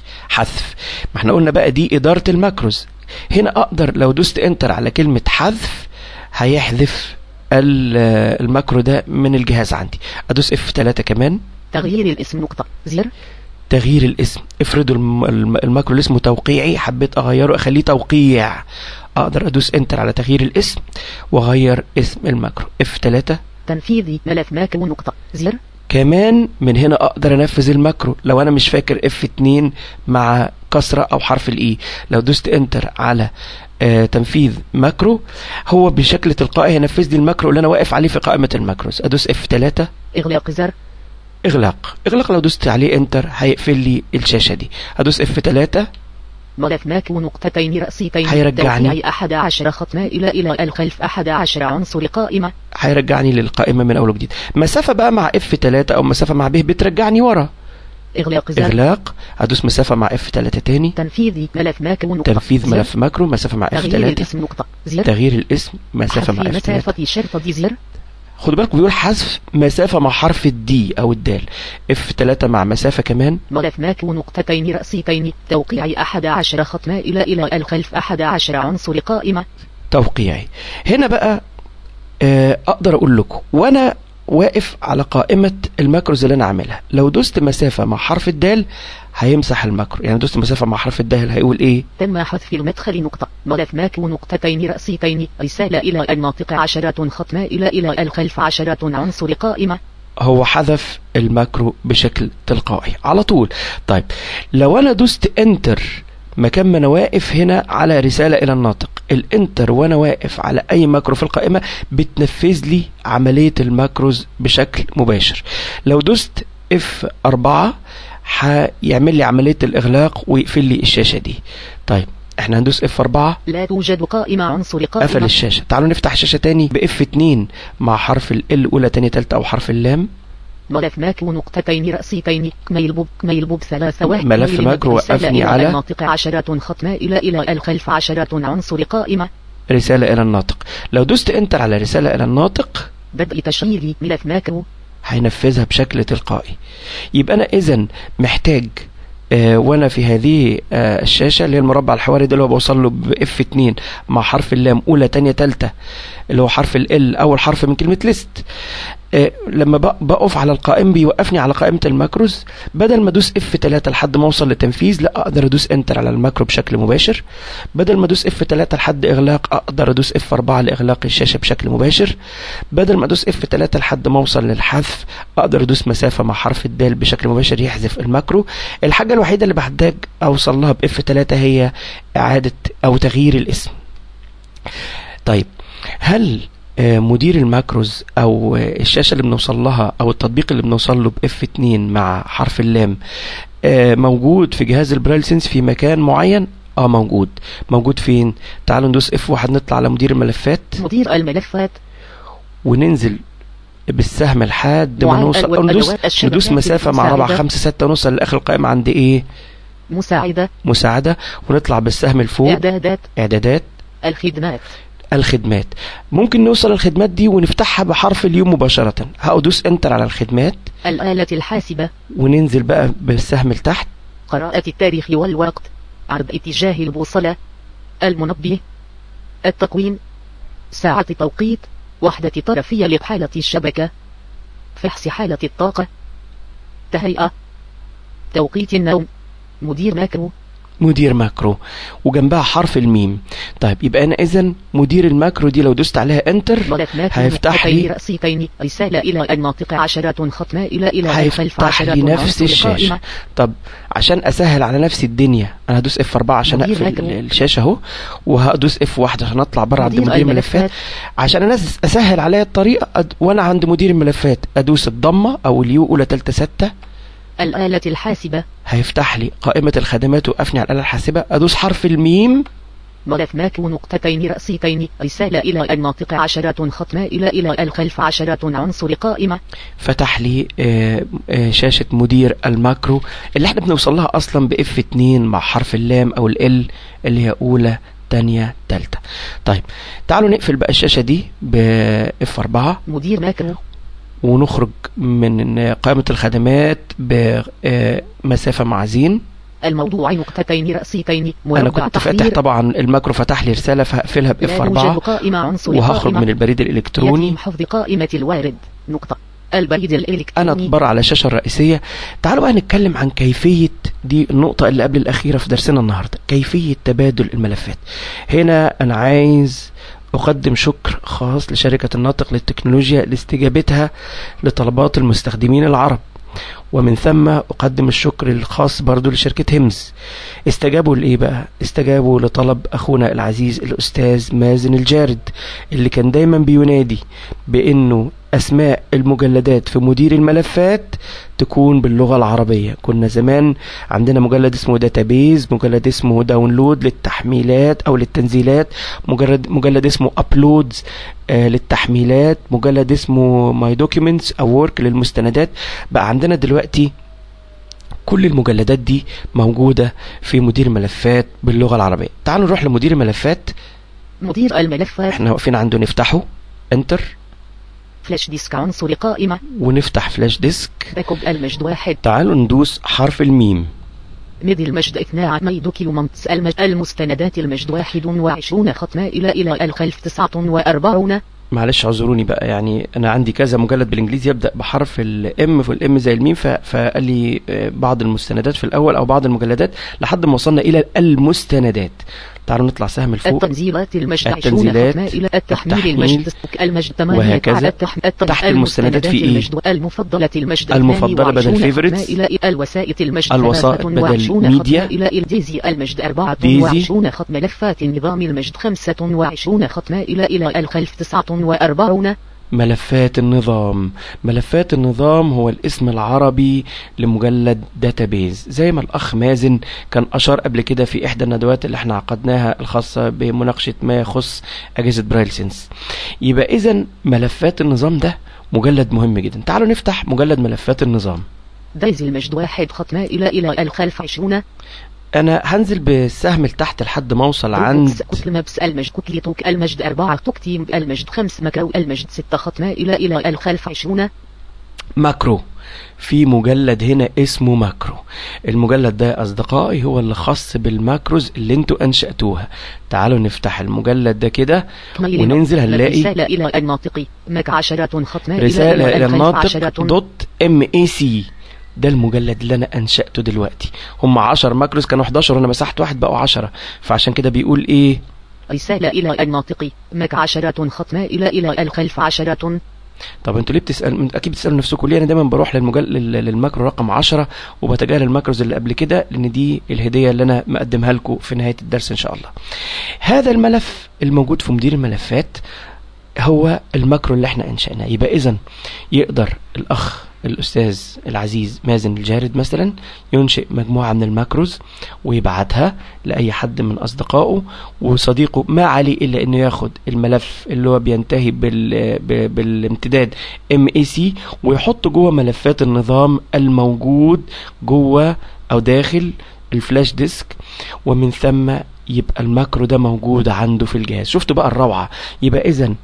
حذف ما احنا قلنا بقى دي إدارة الماكروز هنا أقدر لو دوست انتر على كلمة حذف هيحذف ال- الماكرو ده من الجهاز عندي أدوس F3 كمان تغيير الاسم نقطة زر تغيير الاسم افرضوا الم- الم- الماكرو اللي اسمه توقيعي حبيت اغيره اخليه توقيع اقدر ادوس انتر على تغيير الاسم واغير اسم الماكرو اف 3 تنفيذ ملف ماكو نقطة زر كمان من هنا اقدر انفذ الماكرو لو انا مش فاكر اف 2 مع كسرة او حرف الاي لو دوست انتر على آه تنفيذ ماكرو هو بشكل تلقائي هينفذ لي الماكرو اللي انا واقف عليه في قائمة الماكروز ادوس اف 3 إغلاق زر اغلاق اغلاق لو دوست عليه انتر هيقفل لي الشاشة دي هدوس اف 3 ملف ماكو نقطتين رأسيتين هيرجعني. توقيع أحد عشر ختمة إلى إلى الخلف أحد عشر عنصر قائمة هيرجعني للقائمة من أول وجديد مسافة بقى مع اف 3 أو مسافة مع ب بترجعني ورا إغلاق زر إغلاق هدوس مسافة مع اف 3 تاني تنفيذ ملف ماكو نقطة تنفيذ زر. ملف ماكرو مسافة مع اف تغيير 3 الاسم نقطة زر تغيير الاسم مسافة حذف مع اف 3 مسافة شرطة دي زر خدوا بالكم بيقول حذف مسافة مع حرف الدي أو الدال اف 3 مع مسافة كمان ملف ماكو نقطتين رأسيتين توقيع أحد عشر ختمة إلى إلى الخلف أحد عشر عنصر قائمة توقيعي هنا بقى آه، أقدر أقول لكم وأنا واقف على قائمة الماكروز اللي أنا عاملها لو دوست مسافة مع حرف الدال هيمسح الماكرو يعني دوست مسافة مع حرف الدال هيقول إيه تم حذف المدخل نقطة ملف ماكو نقطتين رأسيتين رسالة إلى الناطق عشرة ختمة إلى إلى الخلف عشرة عنصر قائمة هو حذف الماكرو بشكل تلقائي على طول طيب لو انا دوست انتر مكان ما انا واقف هنا على رسالة الى الناطق الانتر وانا واقف على اي ماكرو في القائمة بتنفذ لي عملية الماكروز بشكل مباشر لو دوست اف 4 هيعمل لي عملية الاغلاق ويقفل لي الشاشة دي طيب احنا هندوس اف 4 لا توجد قائمة عنصر قفل قائمة الشاشة تعالوا نفتح الشاشة تاني ب F2 مع حرف ال L أولى تانية تالتة أو حرف اللام ملف ماكرو نقطتين رأسيتين كميل بوب كميل بوب ثلاثة واحد ملف كميل ماكرو رسالة وقفني إلى على- الناطق عشرات ختمة إلى إلى الخلف عشرات عنصر قائمة رسالة إلى الناطق لو دوست انتر على رسالة إلى الناطق بدء تشغيل ملف ماكرو هينفذها بشكل تلقائي يبقى أنا إذا محتاج آه، وانا في هذه آه، الشاشه اللي هي المربع الحواري ده اللي هو بوصل له باف 2 مع حرف اللام اولى تانية تالتة اللي هو حرف ال اول حرف من كلمه ليست آه، لما بق- بقف على القائم بيوقفني على قائمه الماكروز بدل ما ادوس اف 3 لحد ما اوصل لتنفيذ لا اقدر ادوس انتر على الماكرو بشكل مباشر بدل ما ادوس اف 3 لحد اغلاق اقدر ادوس اف 4 لاغلاق الشاشه بشكل مباشر بدل ما ادوس اف 3 لحد ما اوصل للحذف اقدر ادوس مسافه مع حرف الدال بشكل مباشر يحذف الماكرو الحاجه الوحيده اللي بحتاج اوصل لها باف 3 هي اعاده او تغيير الاسم طيب هل آه، مدير الماكروز او آه، الشاشه اللي بنوصل لها او التطبيق اللي بنوصل له باف 2 مع حرف اللام آه، موجود في جهاز البرايل سنس في مكان معين اه موجود موجود فين تعالوا ندوس اف واحد نطلع على مدير الملفات مدير الملفات وننزل بالسهم لحد ما وعلى نوصل الأدوات أو ندوس الشبكات ندوس مسافة مع ربع المساعدة. خمسة ستة ونوصل لآخر القائمة عند إيه مساعدة مساعدة ونطلع بالسهم لفوق إعدادات إعدادات الخدمات الخدمات ممكن نوصل للخدمات دي ونفتحها بحرف اليو مباشرة هأدوس انتر على الخدمات الآلة الحاسبة وننزل بقى بالسهم لتحت قراءة التاريخ والوقت عرض اتجاه البوصلة المنبه التقويم ساعة توقيت وحدة طرفية لحالة الشبكة فحص حالة الطاقة تهيئة توقيت النوم مدير ماكرو مدير ماكرو وجنبها حرف الميم طيب يبقى أنا إذا مدير الماكرو دي لو دوست عليها انتر ملف ماكرو هيفتح نقطتين لي رأسيتين رسالة إلى الناطق عشرات ختمة إلى إلى الخلف هيفتح عشرات لي نفس عنصر الشاشة قائمة. طب عشان اسهل على نفسي الدنيا انا هدوس اف 4 عشان مدير اقفل ماكرو. الشاشه اهو وهدوس اف 1 عشان اطلع بره عند مدير مدير الملفات الملفات عشان انا أس- اسهل عليا الطريقه أد... وانا عند مدير الملفات ادوس الضمه او اليو اولى ثالثه سته الآلة الحاسبة هيفتح لي قائمه الخدمات وقفني على الاله الحاسبه ادوس حرف الميم ملف ماكرو نقطتين رأسيتين رسالة إلى الناطق عشرات ختمة إلى إلى الخلف عشرات عنصر قائمة فتح لي آه، آه، شاشه مدير الماكرو اللي احنا بنوصل لها اصلا باف 2 مع حرف اللام او ال اللي هي اولى تانية تالتة طيب تعالوا نقفل بقى الشاشة دي باف 4 مدير ماكرو ونخرج من قائمة الخدمات بمسافة مع زين الموضوع نقطتين رأسيتين انا مربع كنت فاتح تحرير طبعا الماكرو فتح لي رسالة فهقفلها باف لا يوجد 4 قائمة عنصر وهخرج قائمة. من البريد الالكتروني يتم حفظ قائمة الوارد نقطة البريد انا الإلكتروني بره على الشاشة الرئيسية تعالوا بقى نتكلم عن كيفية دي النقطة اللي قبل الأخيرة في درسنا النهاردة كيفية تبادل الملفات هنا أنا عايز أقدم شكر خاص لشركة الناطق للتكنولوجيا لاستجابتها لطلبات المستخدمين العرب ومن ثم أقدم الشكر الخاص برضو لشركة همز استجابوا لإيه بقى استجابوا لطلب أخونا العزيز الأستاذ مازن الجارد اللي كان دايما بينادي بأنه أسماء المجلدات في مدير الملفات تكون باللغة العربية كنا زمان عندنا مجلد اسمه داتابيز مجلد اسمه داونلود للتحميلات أو للتنزيلات مجرد مجلد اسمه أبلودز آه للتحميلات مجلد اسمه ماي دوكيومنتس أو ورك للمستندات بقى عندنا دلوقتي كل المجلدات دي موجودة في مدير ملفات باللغة العربية تعالوا نروح لمدير الملفات مدير الملفات احنا واقفين عنده نفتحه انتر فلاش ديسك عنصر قائمة ونفتح فلاش ديسك باك اب المجد واحد تعالوا ندوس حرف الميم مد المجد اثناء مي دوكيومنتس المجد المستندات المجد واحد وعشرون ختمة إلى إلى الخلف تسعة وأربعون معلش اعذروني بقى يعني انا عندي كذا مجلد بالانجليزي يبدا بحرف الام والام زي الميم ف- فقال لي آه، بعض المستندات في الاول او بعض المجلدات لحد ما وصلنا الى المستندات تعالوا نطلع سهم لفوق التنزيلات المجد عشرون التنزيلات، ختمة إلى التحميل التحميل، المجد المجد ثمانية وهكذا. على التحم... التحم... تحت المستندات في إيه؟ المجد المفضلة المجد المفضلة بدل 22 favorites. ختمة إلى الوسائط المجد الوسائط بدل 23 media. ختمة إلى الديزي المجد ديزي. 24 ختمة ملفات النظام المجد 25 ختمة إلى إلى الخلف 49 ملفات النظام ملفات النظام هو الاسم العربي لمجلد داتابيز زي ما الأخ مازن كان أشار قبل كده في إحدى الندوات اللي احنا عقدناها الخاصة بمناقشة ما يخص أجهزة برايل سينس يبقى إذا ملفات النظام ده مجلد مهم جدا تعالوا نفتح مجلد ملفات النظام دايز المجد واحد ختمة إلى إلى الخلف عشرون أنا هنزل بالسهم لتحت لحد ما أوصل عند كتل مبس المجد كتلي توك المجد أربعة تكتيم المجد خمس مكرو المجد ستة ختمة إلى إلى الخلف عشرون ماكرو في مجلد هنا اسمه ماكرو المجلد ده يا أصدقائي هو اللي خاص بالماكروز اللي انتوا أنشأتوها تعالوا نفتح المجلد ده كده وننزل هنلاقي رسالة إلى الناطق مك عشرات ختمة رسالة إلى الخلف الناطق عشرات دوت ام اي سي ده المجلد اللي انا انشأته دلوقتي هم 10 ماكروز كانوا 11 وانا مسحت واحد بقوا 10 فعشان كده بيقول ايه رسالة إلى الناطق مك عشرات ختمة إلى إلى الخلف عشرات طب انتوا ليه بتسال اكيد بتسالوا نفسكم ليه انا دايما بروح للمجل... لل- للماكرو رقم 10 وبتجاهل الماكروز اللي قبل كده لان دي الهديه اللي انا مقدمها لكم في نهايه الدرس ان شاء الله هذا الملف الموجود في مدير الملفات هو الماكرو اللي احنا انشأناه يبقى اذا يقدر الاخ الاستاذ العزيز مازن الجارد مثلا ينشئ مجموعه من الماكروز ويبعتها لاي حد من اصدقائه وصديقه ما عليه الا انه ياخد الملف اللي هو بينتهي بال ب- بالامتداد ام اي سي ويحط جوه ملفات النظام الموجود جوه او داخل الفلاش ديسك ومن ثم يبقى الماكرو ده موجود عنده في الجهاز شفتوا بقى الروعه يبقى اذا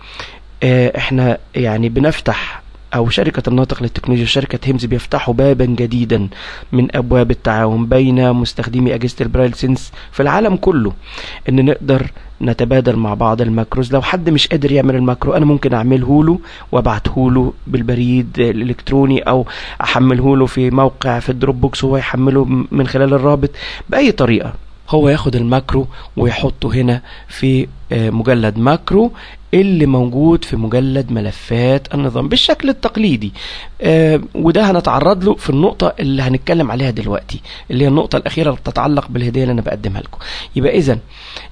احنا يعني بنفتح او شركة الناطق للتكنولوجيا شركة هيمز بيفتحوا بابا جديدا من ابواب التعاون بين مستخدمي اجهزة البرايل سينس في العالم كله ان نقدر نتبادل مع بعض الماكروز لو حد مش قادر يعمل الماكرو انا ممكن اعمله له وابعته له بالبريد الالكتروني او احمله له في موقع في الدروب بوكس هو يحمله من خلال الرابط باي طريقة هو ياخد الماكرو ويحطه هنا في آه، مجلد ماكرو اللي موجود في مجلد ملفات النظام بالشكل التقليدي آه، وده هنتعرض له في النقطة اللي هنتكلم عليها دلوقتي اللي هي النقطة الأخيرة اللي تتعلق بالهدية اللي أنا بقدمها لكم يبقى إذا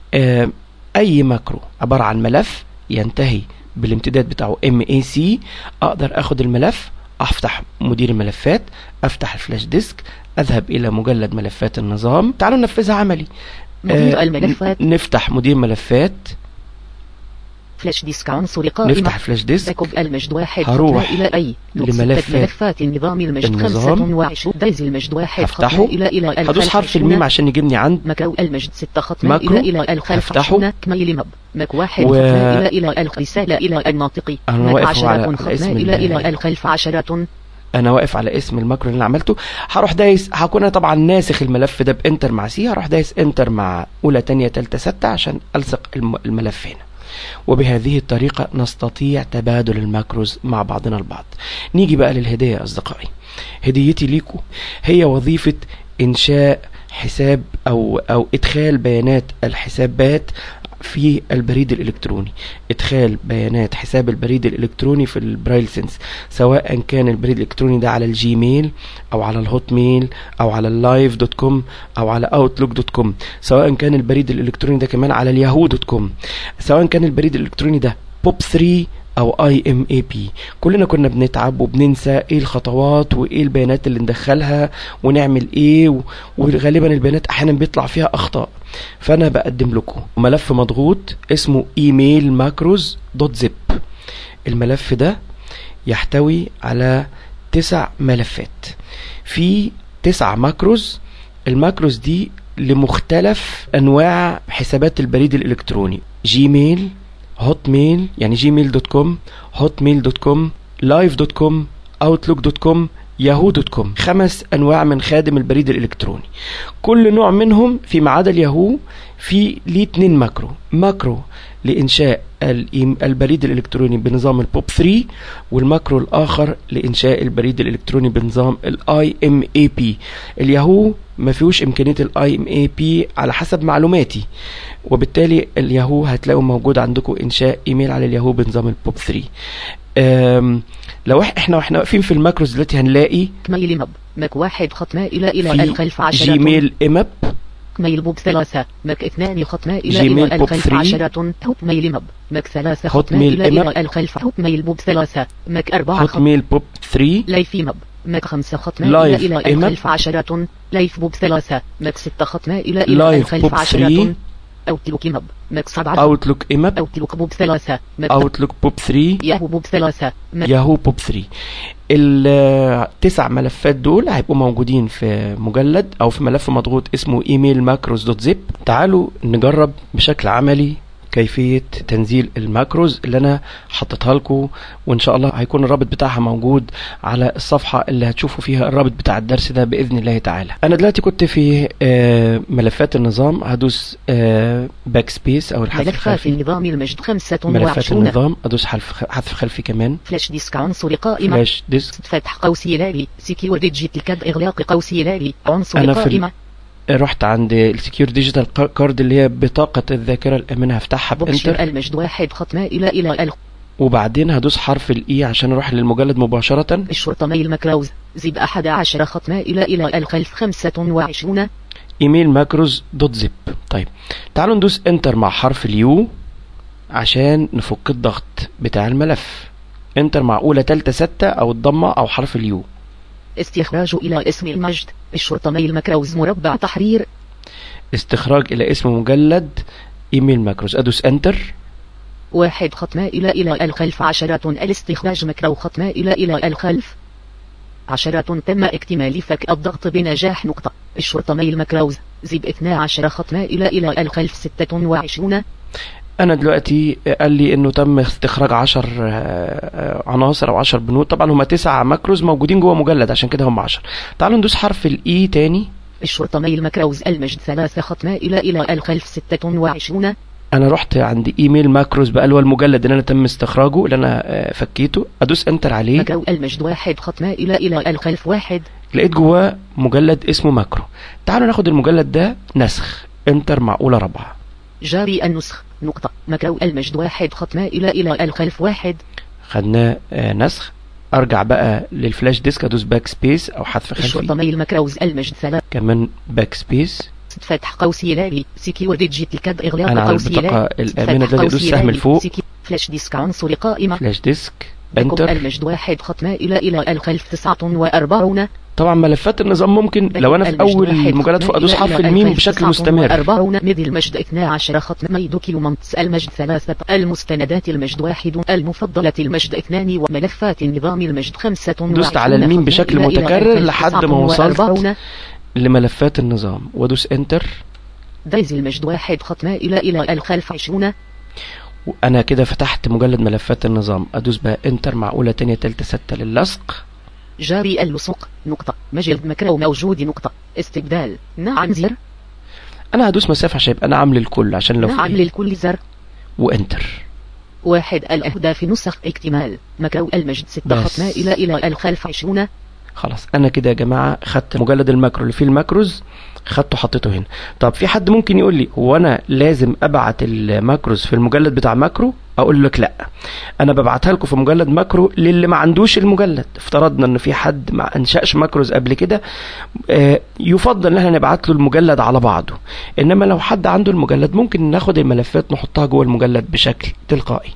أي ماكرو عبارة عن ملف ينتهي بالامتداد بتاعه MAC أقدر أخد الملف أفتح مدير الملفات أفتح الفلاش ديسك أذهب إلى مجلد ملفات النظام تعالوا ننفذها عملي مدير آه، الملفات ن- نفتح مدير ملفات فلاش ديسك عنصر قائمة نفتح الفلاش ديسك باك اب المجد واحد هروح خطوة إلى أي لملفات ستة ملفات النظام المجد النظام. خمسة وعشرون دايز المجد واحد هفتحه. خطوة إلى إلى هدوس الخلف حرف الميم عشرون. عشان يجيبني عند مكرو المجد ستة ختمة ماكرو. إلى إلى الخلف هفتحه. عشرون كميل مب مك واحد و- ختمة إلى إلى الخ- رسالة إلى الناطق أنا مك واقف عشرة على ختمة اسم إلى ال- إلى الخلف عشرة انا واقف على اسم الماكرو اللي انا عملته هروح دايس هكون انا طبعا ناسخ الملف ده بانتر مع سي هروح دايس انتر مع اولى تانية تالتة ستة عشان الصق الم- الملف هنا وبهذه الطريقة نستطيع تبادل الماكروز مع بعضنا البعض نيجي بقى للهدية يا أصدقائي هديتي ليكم هي وظيفة إنشاء حساب أو أو إدخال بيانات الحسابات في البريد الإلكتروني إدخال بيانات حساب البريد الإلكتروني في البرايل سينس سواء كان البريد الإلكتروني ده على الجيميل أو على الهوت ميل أو على اللايف دوت كوم أو على أوتلوك دوت كوم سواء كان البريد الإلكتروني ده كمان على الياهو دوت كوم سواء كان البريد الإلكتروني ده بوب 3 او اي ام اي بي كلنا كنا بنتعب وبننسى ايه الخطوات وايه البيانات اللي ندخلها ونعمل ايه و- وغالبا البيانات احيانا بيطلع فيها اخطاء فانا بقدم لكم ملف مضغوط اسمه ايميل ماكروز دوت زيب الملف ده يحتوي على تسع ملفات في تسع ماكروز الماكروز دي لمختلف انواع حسابات البريد الالكتروني جيميل هوت ميل يعني جيميل دوت كوم هوت ميل دوت كوم لايف دوت كوم اوتلوك دوت كوم ياهو دوت كوم خمس انواع من خادم البريد الالكتروني كل نوع منهم فيما عدا الياهو في ليه اتنين ماكرو ماكرو لانشاء الإيم- البريد الالكتروني بنظام البوب 3 والماكرو الاخر لانشاء البريد الالكتروني بنظام الاي ام اي بي الياهو ما فيهوش امكانيه الاي ام اي بي على حسب معلوماتي وبالتالي الياهو هتلاقوا موجود عندكم انشاء ايميل على الياهو بنظام البوب 3 أم، لو إح- احنا واحنا واقفين في الماكروز دلوقتي هنلاقي كميل مب مك واحد ختمة إلى إلى في الخلف عشرة جيميل ايماب هوت ميل بوب ثلاثة مك اثنان ختمة إلى جيميل إلى بوب الخلف 3. عشرة هوت ميل مب مك ثلاثة هوت ختمة ميل إلى إمب. إلى الخلف هوت ميل بوب ثلاثة مك أربعة هوت ختمة ميل بوب 3 ليف مب مك خمسة ختمة لايف إلى إلى إمب. الخلف عشرة ليف بوب ثلاثة مك ستة ختمة إلى إلى لايف الخلف بوب عشرة 3. أوتلوك مب مك سبعة اوتلوك ايماب أوتلوك بوب ثلاثة مك اوتلوك بوب 3 ياهو بوب ثلاثة مك ياهو بوب 3 التسع ملفات دول هيبقوا موجودين في مجلد او في ملف مضغوط اسمه ايميل ماكروز دوت زيب تعالوا نجرب بشكل عملي كيفية تنزيل الماكروز اللي انا حطيتها لكم وان شاء الله هيكون الرابط بتاعها موجود على الصفحة اللي هتشوفوا فيها الرابط بتاع الدرس ده باذن الله تعالى انا دلوقتي كنت في آه، ملفات النظام هدوس باك سبيس او الحذف ملفات الخلفي النظام المجد خمسة ملفات وعشرون النظام ادوس حذف حذف خلفي كمان فلاش ديسك عنصر قائمة فلاش ديسك فتح قوسي لالي سكيور ديجيت الكاد إغلاق قوسي لالي عنصر أنا في ال- قائمة رحت عند السكيور ديجيتال كارد اللي هي بطاقة الذاكرة الآمنة هفتحها بوكشر بانتر المجد واحد ختمة إلى إلى ال وبعدين هدوس حرف الاي عشان اروح للمجلد مباشرة الشرطة ميل مكراوز زب أحد عشر ختمة إلى إلى الخلف خمسة وعشرون ايميل ماكروز دوت زيب طيب تعالوا ندوس انتر مع حرف اليو عشان نفك الضغط بتاع الملف انتر مع اولى تالتة ستة او الضمة او حرف اليو استخراج إلى اسم المجد الشرطة ميل مكراوز مربع تحرير استخراج الى اسم مجلد ايميل ماكروز ادوس انتر واحد ختمة إلى إلى الخلف عشرة الاستخراج مكرو ختمة إلى إلى الخلف عشرة تم اكتمال فك الضغط بنجاح نقطة الشرطة ميل مكراوز زب اثنا عشر ختمة إلى إلى الخلف ستة وعشرون انا دلوقتي قال لي انه تم استخراج عشر آه، آه، عناصر او عشر بنود طبعا هما تسع ماكروز موجودين جوه مجلد عشان كده هم عشر تعالوا ندوس حرف الاي تاني الشرطة ميل مكراوز المجد ثلاثة ختمة إلى إلى الخلف ستة وعشرون انا رحت عند ايميل ماكروز بقى اللي هو المجلد اللي انا تم استخراجه اللي انا آه، فكيته ادوس انتر عليه مكرو المجد واحد ختمة إلى إلى الخلف واحد لقيت جواه مجلد اسمه ماكرو تعالوا ناخد المجلد ده نسخ انتر مع اولى رابعه جاري النسخ نقطة مكرو المجد واحد ختمة إلى إلى الخلف واحد خدناه آه، نسخ ارجع بقى للفلاش ديسك ادوس باك سبيس او حذف الشرطة خلفي ميل مكراوز المجد ثلاثة كمان باك سبيس فتح قوسي لالي سكيور ديجيت الكاد إغلاق أنا على قوسي البطاقة لالي الآمنة فتح ده اللي قوسي يدوس سهم لالي لفوق. سكي- فلاش ديسك عنصر قائمة فلاش ديسك بكم انتر المجد واحد ختمة إلى إلى الخلف تسعة وأربعون طبعا ملفات النظام ممكن لو انا في المجد اول واحد مجلد فوق ختمة ادوس إلى حرف إلى الميم الخلف بشكل تسعة مستمر وأربعون مد المجد اثنا عشر ختمة مي دوكيومنتس المجد ثلاثة المستندات المجد واحد المفضلة المجد اثنان وملفات النظام المجد خمسة دوست على وعشرون الميم ختمة بشكل إلى إلى متكرر الخلف لحد تسعة ما وصلت وأربعون لملفات النظام وادوس انتر دايز المجد واحد ختمة إلى إلى الخلف عشرون وانا كده فتحت مجلد ملفات النظام ادوس بقى انتر مع اولى تانية تالتة ستة للصق جاري اللصق نقطة مجلد مكرو موجود نقطة استبدال نعم زر انا هدوس مسافة عشان يبقى نعم للكل عشان لو نعم في للكل زر وانتر واحد الأهداف نسخ اكتمال مكرو المجد ستة بس. ختمة إلى إلى الخلف عشرون خلاص انا كده يا جماعه خدت مجلد الماكرو اللي فيه الماكروز خدته حطيته هنا طب في حد ممكن يقول لي هو انا لازم ابعت الماكروز في المجلد بتاع ماكرو اقول لك لا انا ببعتها لكم في مجلد ماكرو للي ما عندوش المجلد افترضنا ان في حد ما انشاش ماكروز قبل كده آه، يفضل ان احنا نبعت له المجلد على بعضه انما لو حد عنده المجلد ممكن ناخد الملفات نحطها جوه المجلد بشكل تلقائي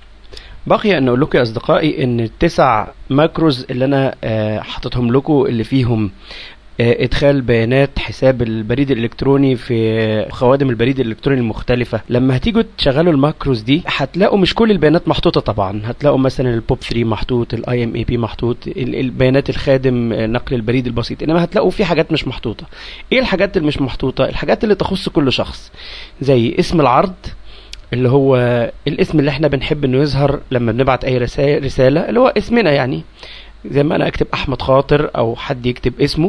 بقي ان اقول لكم يا اصدقائي ان التسع ماكروز اللي انا آه، حاططهم لكم اللي فيهم آه، ادخال بيانات حساب البريد الالكتروني في خوادم البريد الالكتروني المختلفه لما هتيجوا تشغلوا الماكروز دي هتلاقوا مش كل البيانات محطوطه طبعا هتلاقوا مثلا البوب 3 محطوط الاي ام اي بي محطوط ال- البيانات الخادم آه، نقل البريد البسيط انما هتلاقوا في حاجات مش محطوطه ايه الحاجات اللي مش محطوطه الحاجات اللي تخص كل شخص زي اسم العرض اللي هو الاسم اللي احنا بنحب انه يظهر لما بنبعت اي رسا- رساله اللي هو اسمنا يعني زي ما انا اكتب احمد خاطر او حد يكتب اسمه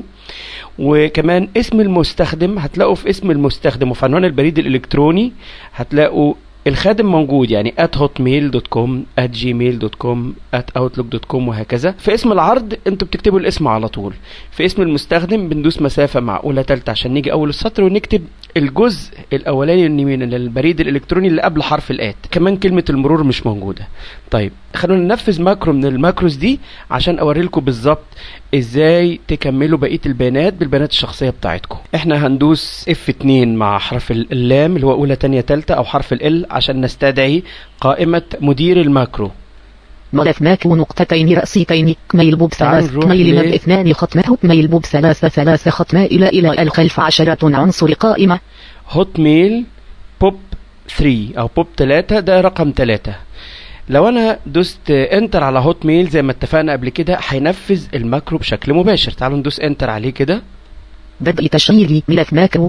وكمان اسم المستخدم هتلاقوا في اسم المستخدم وفي عنوان البريد الالكتروني هتلاقوا الخادم موجود يعني at hotmail.com at gmail.com at outlook.com وهكذا في اسم العرض انتوا بتكتبوا الاسم على طول في اسم المستخدم بندوس مسافة معقولة تالتة عشان نيجي اول السطر ونكتب الجزء الاولاني من البريد الالكتروني اللي قبل حرف الات كمان كلمة المرور مش موجودة طيب خلونا ننفذ ماكرو من الماكروز دي عشان اوري لكم بالظبط ازاي تكملوا بقيه البيانات بالبيانات الشخصيه بتاعتكم احنا هندوس F2 مع حرف ال- اللام اللي هو اولى تانية تالتة او حرف ال عشان نستدعي قائمه مدير الماكرو ملف ماكو نقطتين رأسيتين ميل بوب تعال ثلاث نروح ميل ل- مب اثنان ختمة ميل بوب ثلاثة ثلاثة ختمة إلى إلى الخلف عشرة عنصر قائمة هوت ميل بوب 3 او بوب 3 ده رقم 3 لو انا دوست انتر على هوت ميل زي ما اتفقنا قبل كده هينفذ الماكرو بشكل مباشر تعالوا ندوس انتر عليه كده بدء تشغيل ملف ماكرو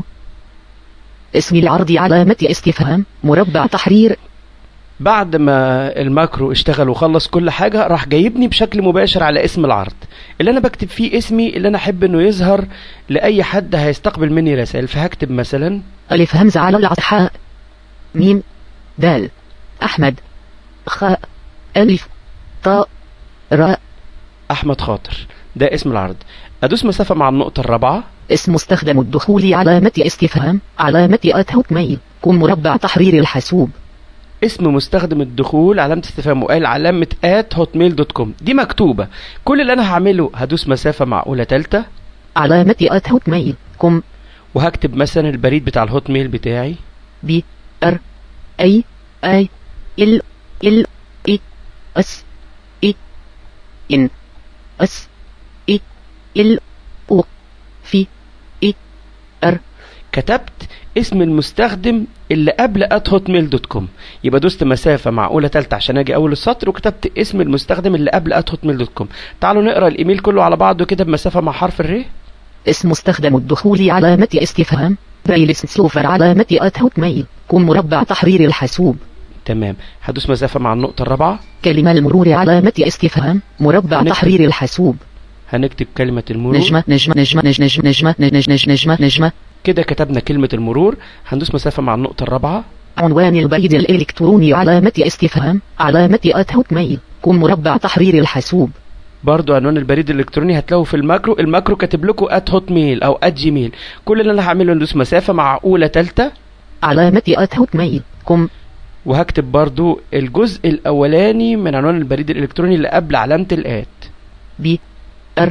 اسم العرض علامة استفهام مربع تحرير بعد ما الماكرو اشتغل وخلص كل حاجة راح جايبني بشكل مباشر على اسم العرض اللي انا بكتب فيه اسمي اللي انا احب انه يظهر لاي حد هيستقبل مني رسائل فهكتب مثلا ألف همزة على العطحاء ميم دال أحمد خاء ألف طاء راء احمد خاطر ده اسم العرض ادوس مسافة مع النقطة الرابعة اسم مستخدم الدخول علامة استفهام علامة أتهوت ميل كن مربع تحرير الحاسوب اسم مستخدم الدخول علامة استفهام وقال علامة at hotmail.com دي مكتوبة كل اللي انا هعمله هدوس مسافة مع اولى تالتة علامة أتهوت ميل كم وهكتب مثلا البريد بتاع الهوت ميل بتاعي بي ار اي اي ال ال اي اس اي ان اس اي ال او في اي ار كتبت اسم المستخدم اللي قبل at hotmail.com يبقى دوست مسافة مع أولى تالتة عشان أجي أول السطر وكتبت اسم المستخدم اللي قبل at hotmail.com تعالوا نقرأ الإيميل كله على بعضه كده بمسافة مع حرف الر اسم مستخدم الدخول علامة استفهام بريلس سلوفر علامة أتهوت ميل كن مربع تحرير الحاسوب تمام هدوس مسافة مع النقطة الرابعة كلمة المرور علامة استفهام مربع هنكتب. تحرير الحاسوب هنكتب كلمة المرور نجمة نجمة نجمة نجمة نجمة نجمة نجمة نجمة نجمة نجمة كده كتبنا كلمة المرور هندوس مسافة مع النقطة الرابعة عنوان البريد الإلكتروني علامة استفهام علامة أتهوت ميل كن مربع تحرير الحاسوب برضو عنوان البريد الإلكتروني هتلاقوا في الماكرو الماكرو كاتب لكم at hotmail أو at gmail كل اللي أنا هعمله ندوس مسافة مع أولى تالتة علامة أتهوت ميل كم وهكتب برضو الجزء الأولاني من عنوان البريد الإلكتروني اللي قبل علامة الآت بي ار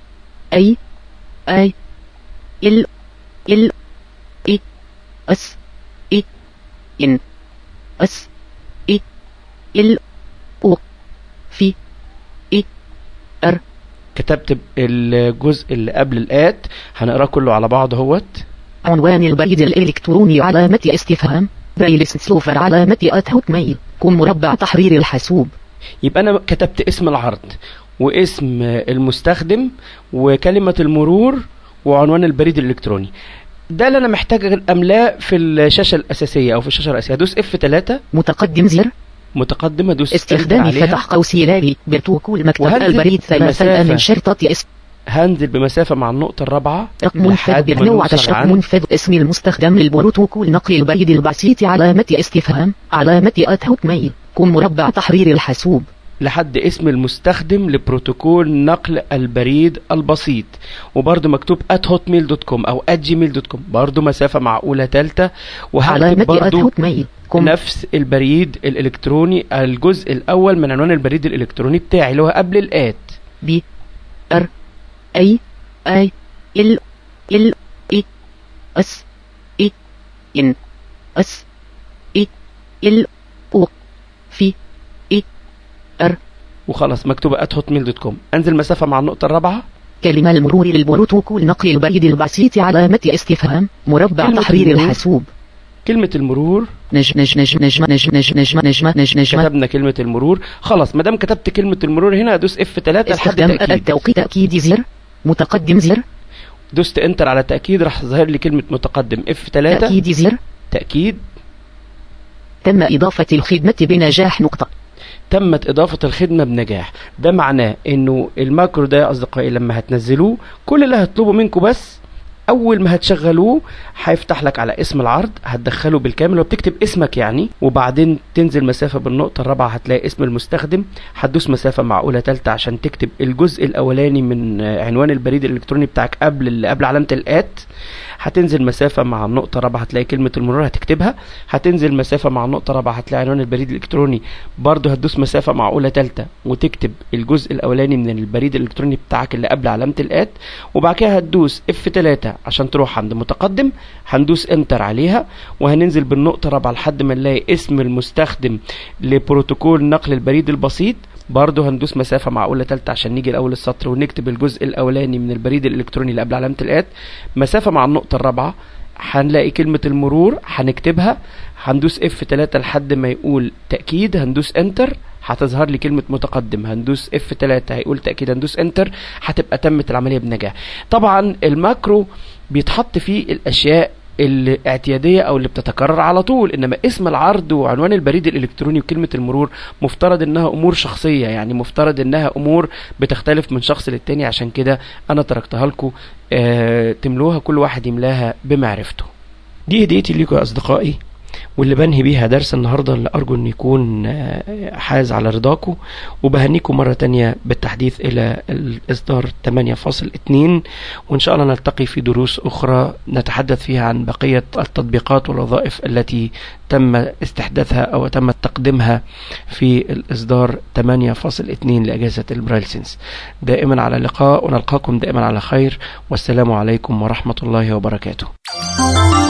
اي اي ال ال اي اس اي ان اس اي ال او في اي ار كتبت الجزء اللي قبل الآت هنقراه كله على بعض اهوت عنوان البريد الإلكتروني علامة استفهام بريلس سلوفر علامة أتهوت ميل كن مربع تحرير الحاسوب يبقى أنا كتبت اسم العرض واسم المستخدم وكلمة المرور وعنوان البريد الإلكتروني ده اللي أنا محتاج أملاه في الشاشة الأساسية أو في الشاشة الرئيسية هدوس F3 متقدم زر متقدم أدوس استخدام عليها. فتح قوس هلالي بروتوكول مكتب وهنزل البريد ثلاثة بمسافة. من شرطة اسم هنزل بمسافة مع النقطة الرابعة رقم منفذ لحد ما بنوع نوصل تشرق عند منفذ اسم المستخدم للبروتوكول نقل البريد البسيط علامة استفهام علامة أتهوت ميل كن مربع تحرير الحاسوب لحد اسم المستخدم لبروتوكول نقل البريد البسيط وبرضه مكتوب at hotmail.com او at gmail.com برضه مسافة معقولة تالتة وهكتب علامة برضه أتهوت ميل كن نفس البريد الالكتروني الجزء الاول من عنوان البريد الالكتروني بتاعي اللي هو قبل الات بي ار اي اي ال ال اي اس اي ان اس اي ال او في اي ار وخلاص مكتوبة at hotmail.com انزل مسافة مع النقطة الرابعة كلمة المرور للبروتوكول نقل البريد البسيط علامة استفهام مربع كلمة تحرير المرور. الحاسوب كلمة المرور نجم نجم نجم نجم نجم نجم نجم نجم نجم نجم كتبنا كلمة المرور خلاص ما دام كتبت كلمة المرور هنا ادوس F3 لحد استخدام تأكيد التوقيت تأكيد زر متقدم زر دوست انتر على تأكيد راح ظاهر لي كلمة متقدم F3 تأكيد زر تأكيد تم إضافة الخدمة بنجاح نقطة تمت إضافة الخدمة بنجاح ده معناه إنه الماكرو ده يا أصدقائي لما هتنزلوه كل اللي هطلبه منكم بس أول ما هتشغلوه هيفتح لك على اسم العرض هتدخله بالكامل وبتكتب اسمك يعني وبعدين تنزل مسافة بالنقطة الرابعة هتلاقي اسم المستخدم هتدوس مسافة معقولة تالتة عشان تكتب الجزء الأولاني من آه، عنوان البريد الإلكتروني بتاعك قبل اللي قبل علامة الآت هتنزل مسافة مع النقطة رابعة هتلاقي كلمة المرور هتكتبها هتنزل مسافة مع النقطة رابعة هتلاقي عنوان البريد الإلكتروني برضه هتدوس مسافة مع أولى تالتة وتكتب الجزء الأولاني من البريد الإلكتروني بتاعك اللي قبل علامة الآت وبعد كده هتدوس F3 عشان تروح عند متقدم هندوس انتر عليها وهننزل بالنقطة رابعة لحد ما نلاقي اسم المستخدم لبروتوكول نقل البريد البسيط برضه هندوس مسافة مع أولى تالتة عشان نيجي لأول السطر ونكتب الجزء الأولاني من البريد الإلكتروني اللي قبل علامة الآت مسافة مع النقطة الرابعة هنلاقي كلمة المرور هنكتبها هندوس F3 لحد ما يقول تأكيد هندوس انتر هتظهر لي كلمة متقدم هندوس F3 هيقول تأكيد هندوس انتر هتبقى تمت العملية بنجاح طبعا الماكرو بيتحط فيه الأشياء الاعتيادية او اللي بتتكرر على طول انما اسم العرض وعنوان البريد الالكتروني وكلمة المرور مفترض انها امور شخصية يعني مفترض انها امور بتختلف من شخص للتاني عشان كده انا تركتها لكم آه تملوها كل واحد يملاها بمعرفته دي هديتي ليكم يا اصدقائي واللي بنهي بيها درس النهاردة اللي أرجو أن يكون حاز على رضاكم وبهنيكم مرة تانية بالتحديث إلى الإصدار 8.2 وإن شاء الله نلتقي في دروس أخرى نتحدث فيها عن بقية التطبيقات والوظائف التي تم استحداثها أو تم تقديمها في الإصدار 8.2 لأجهزة البرايل سينس دائما على لقاء ونلقاكم دائما على خير والسلام عليكم ورحمة الله وبركاته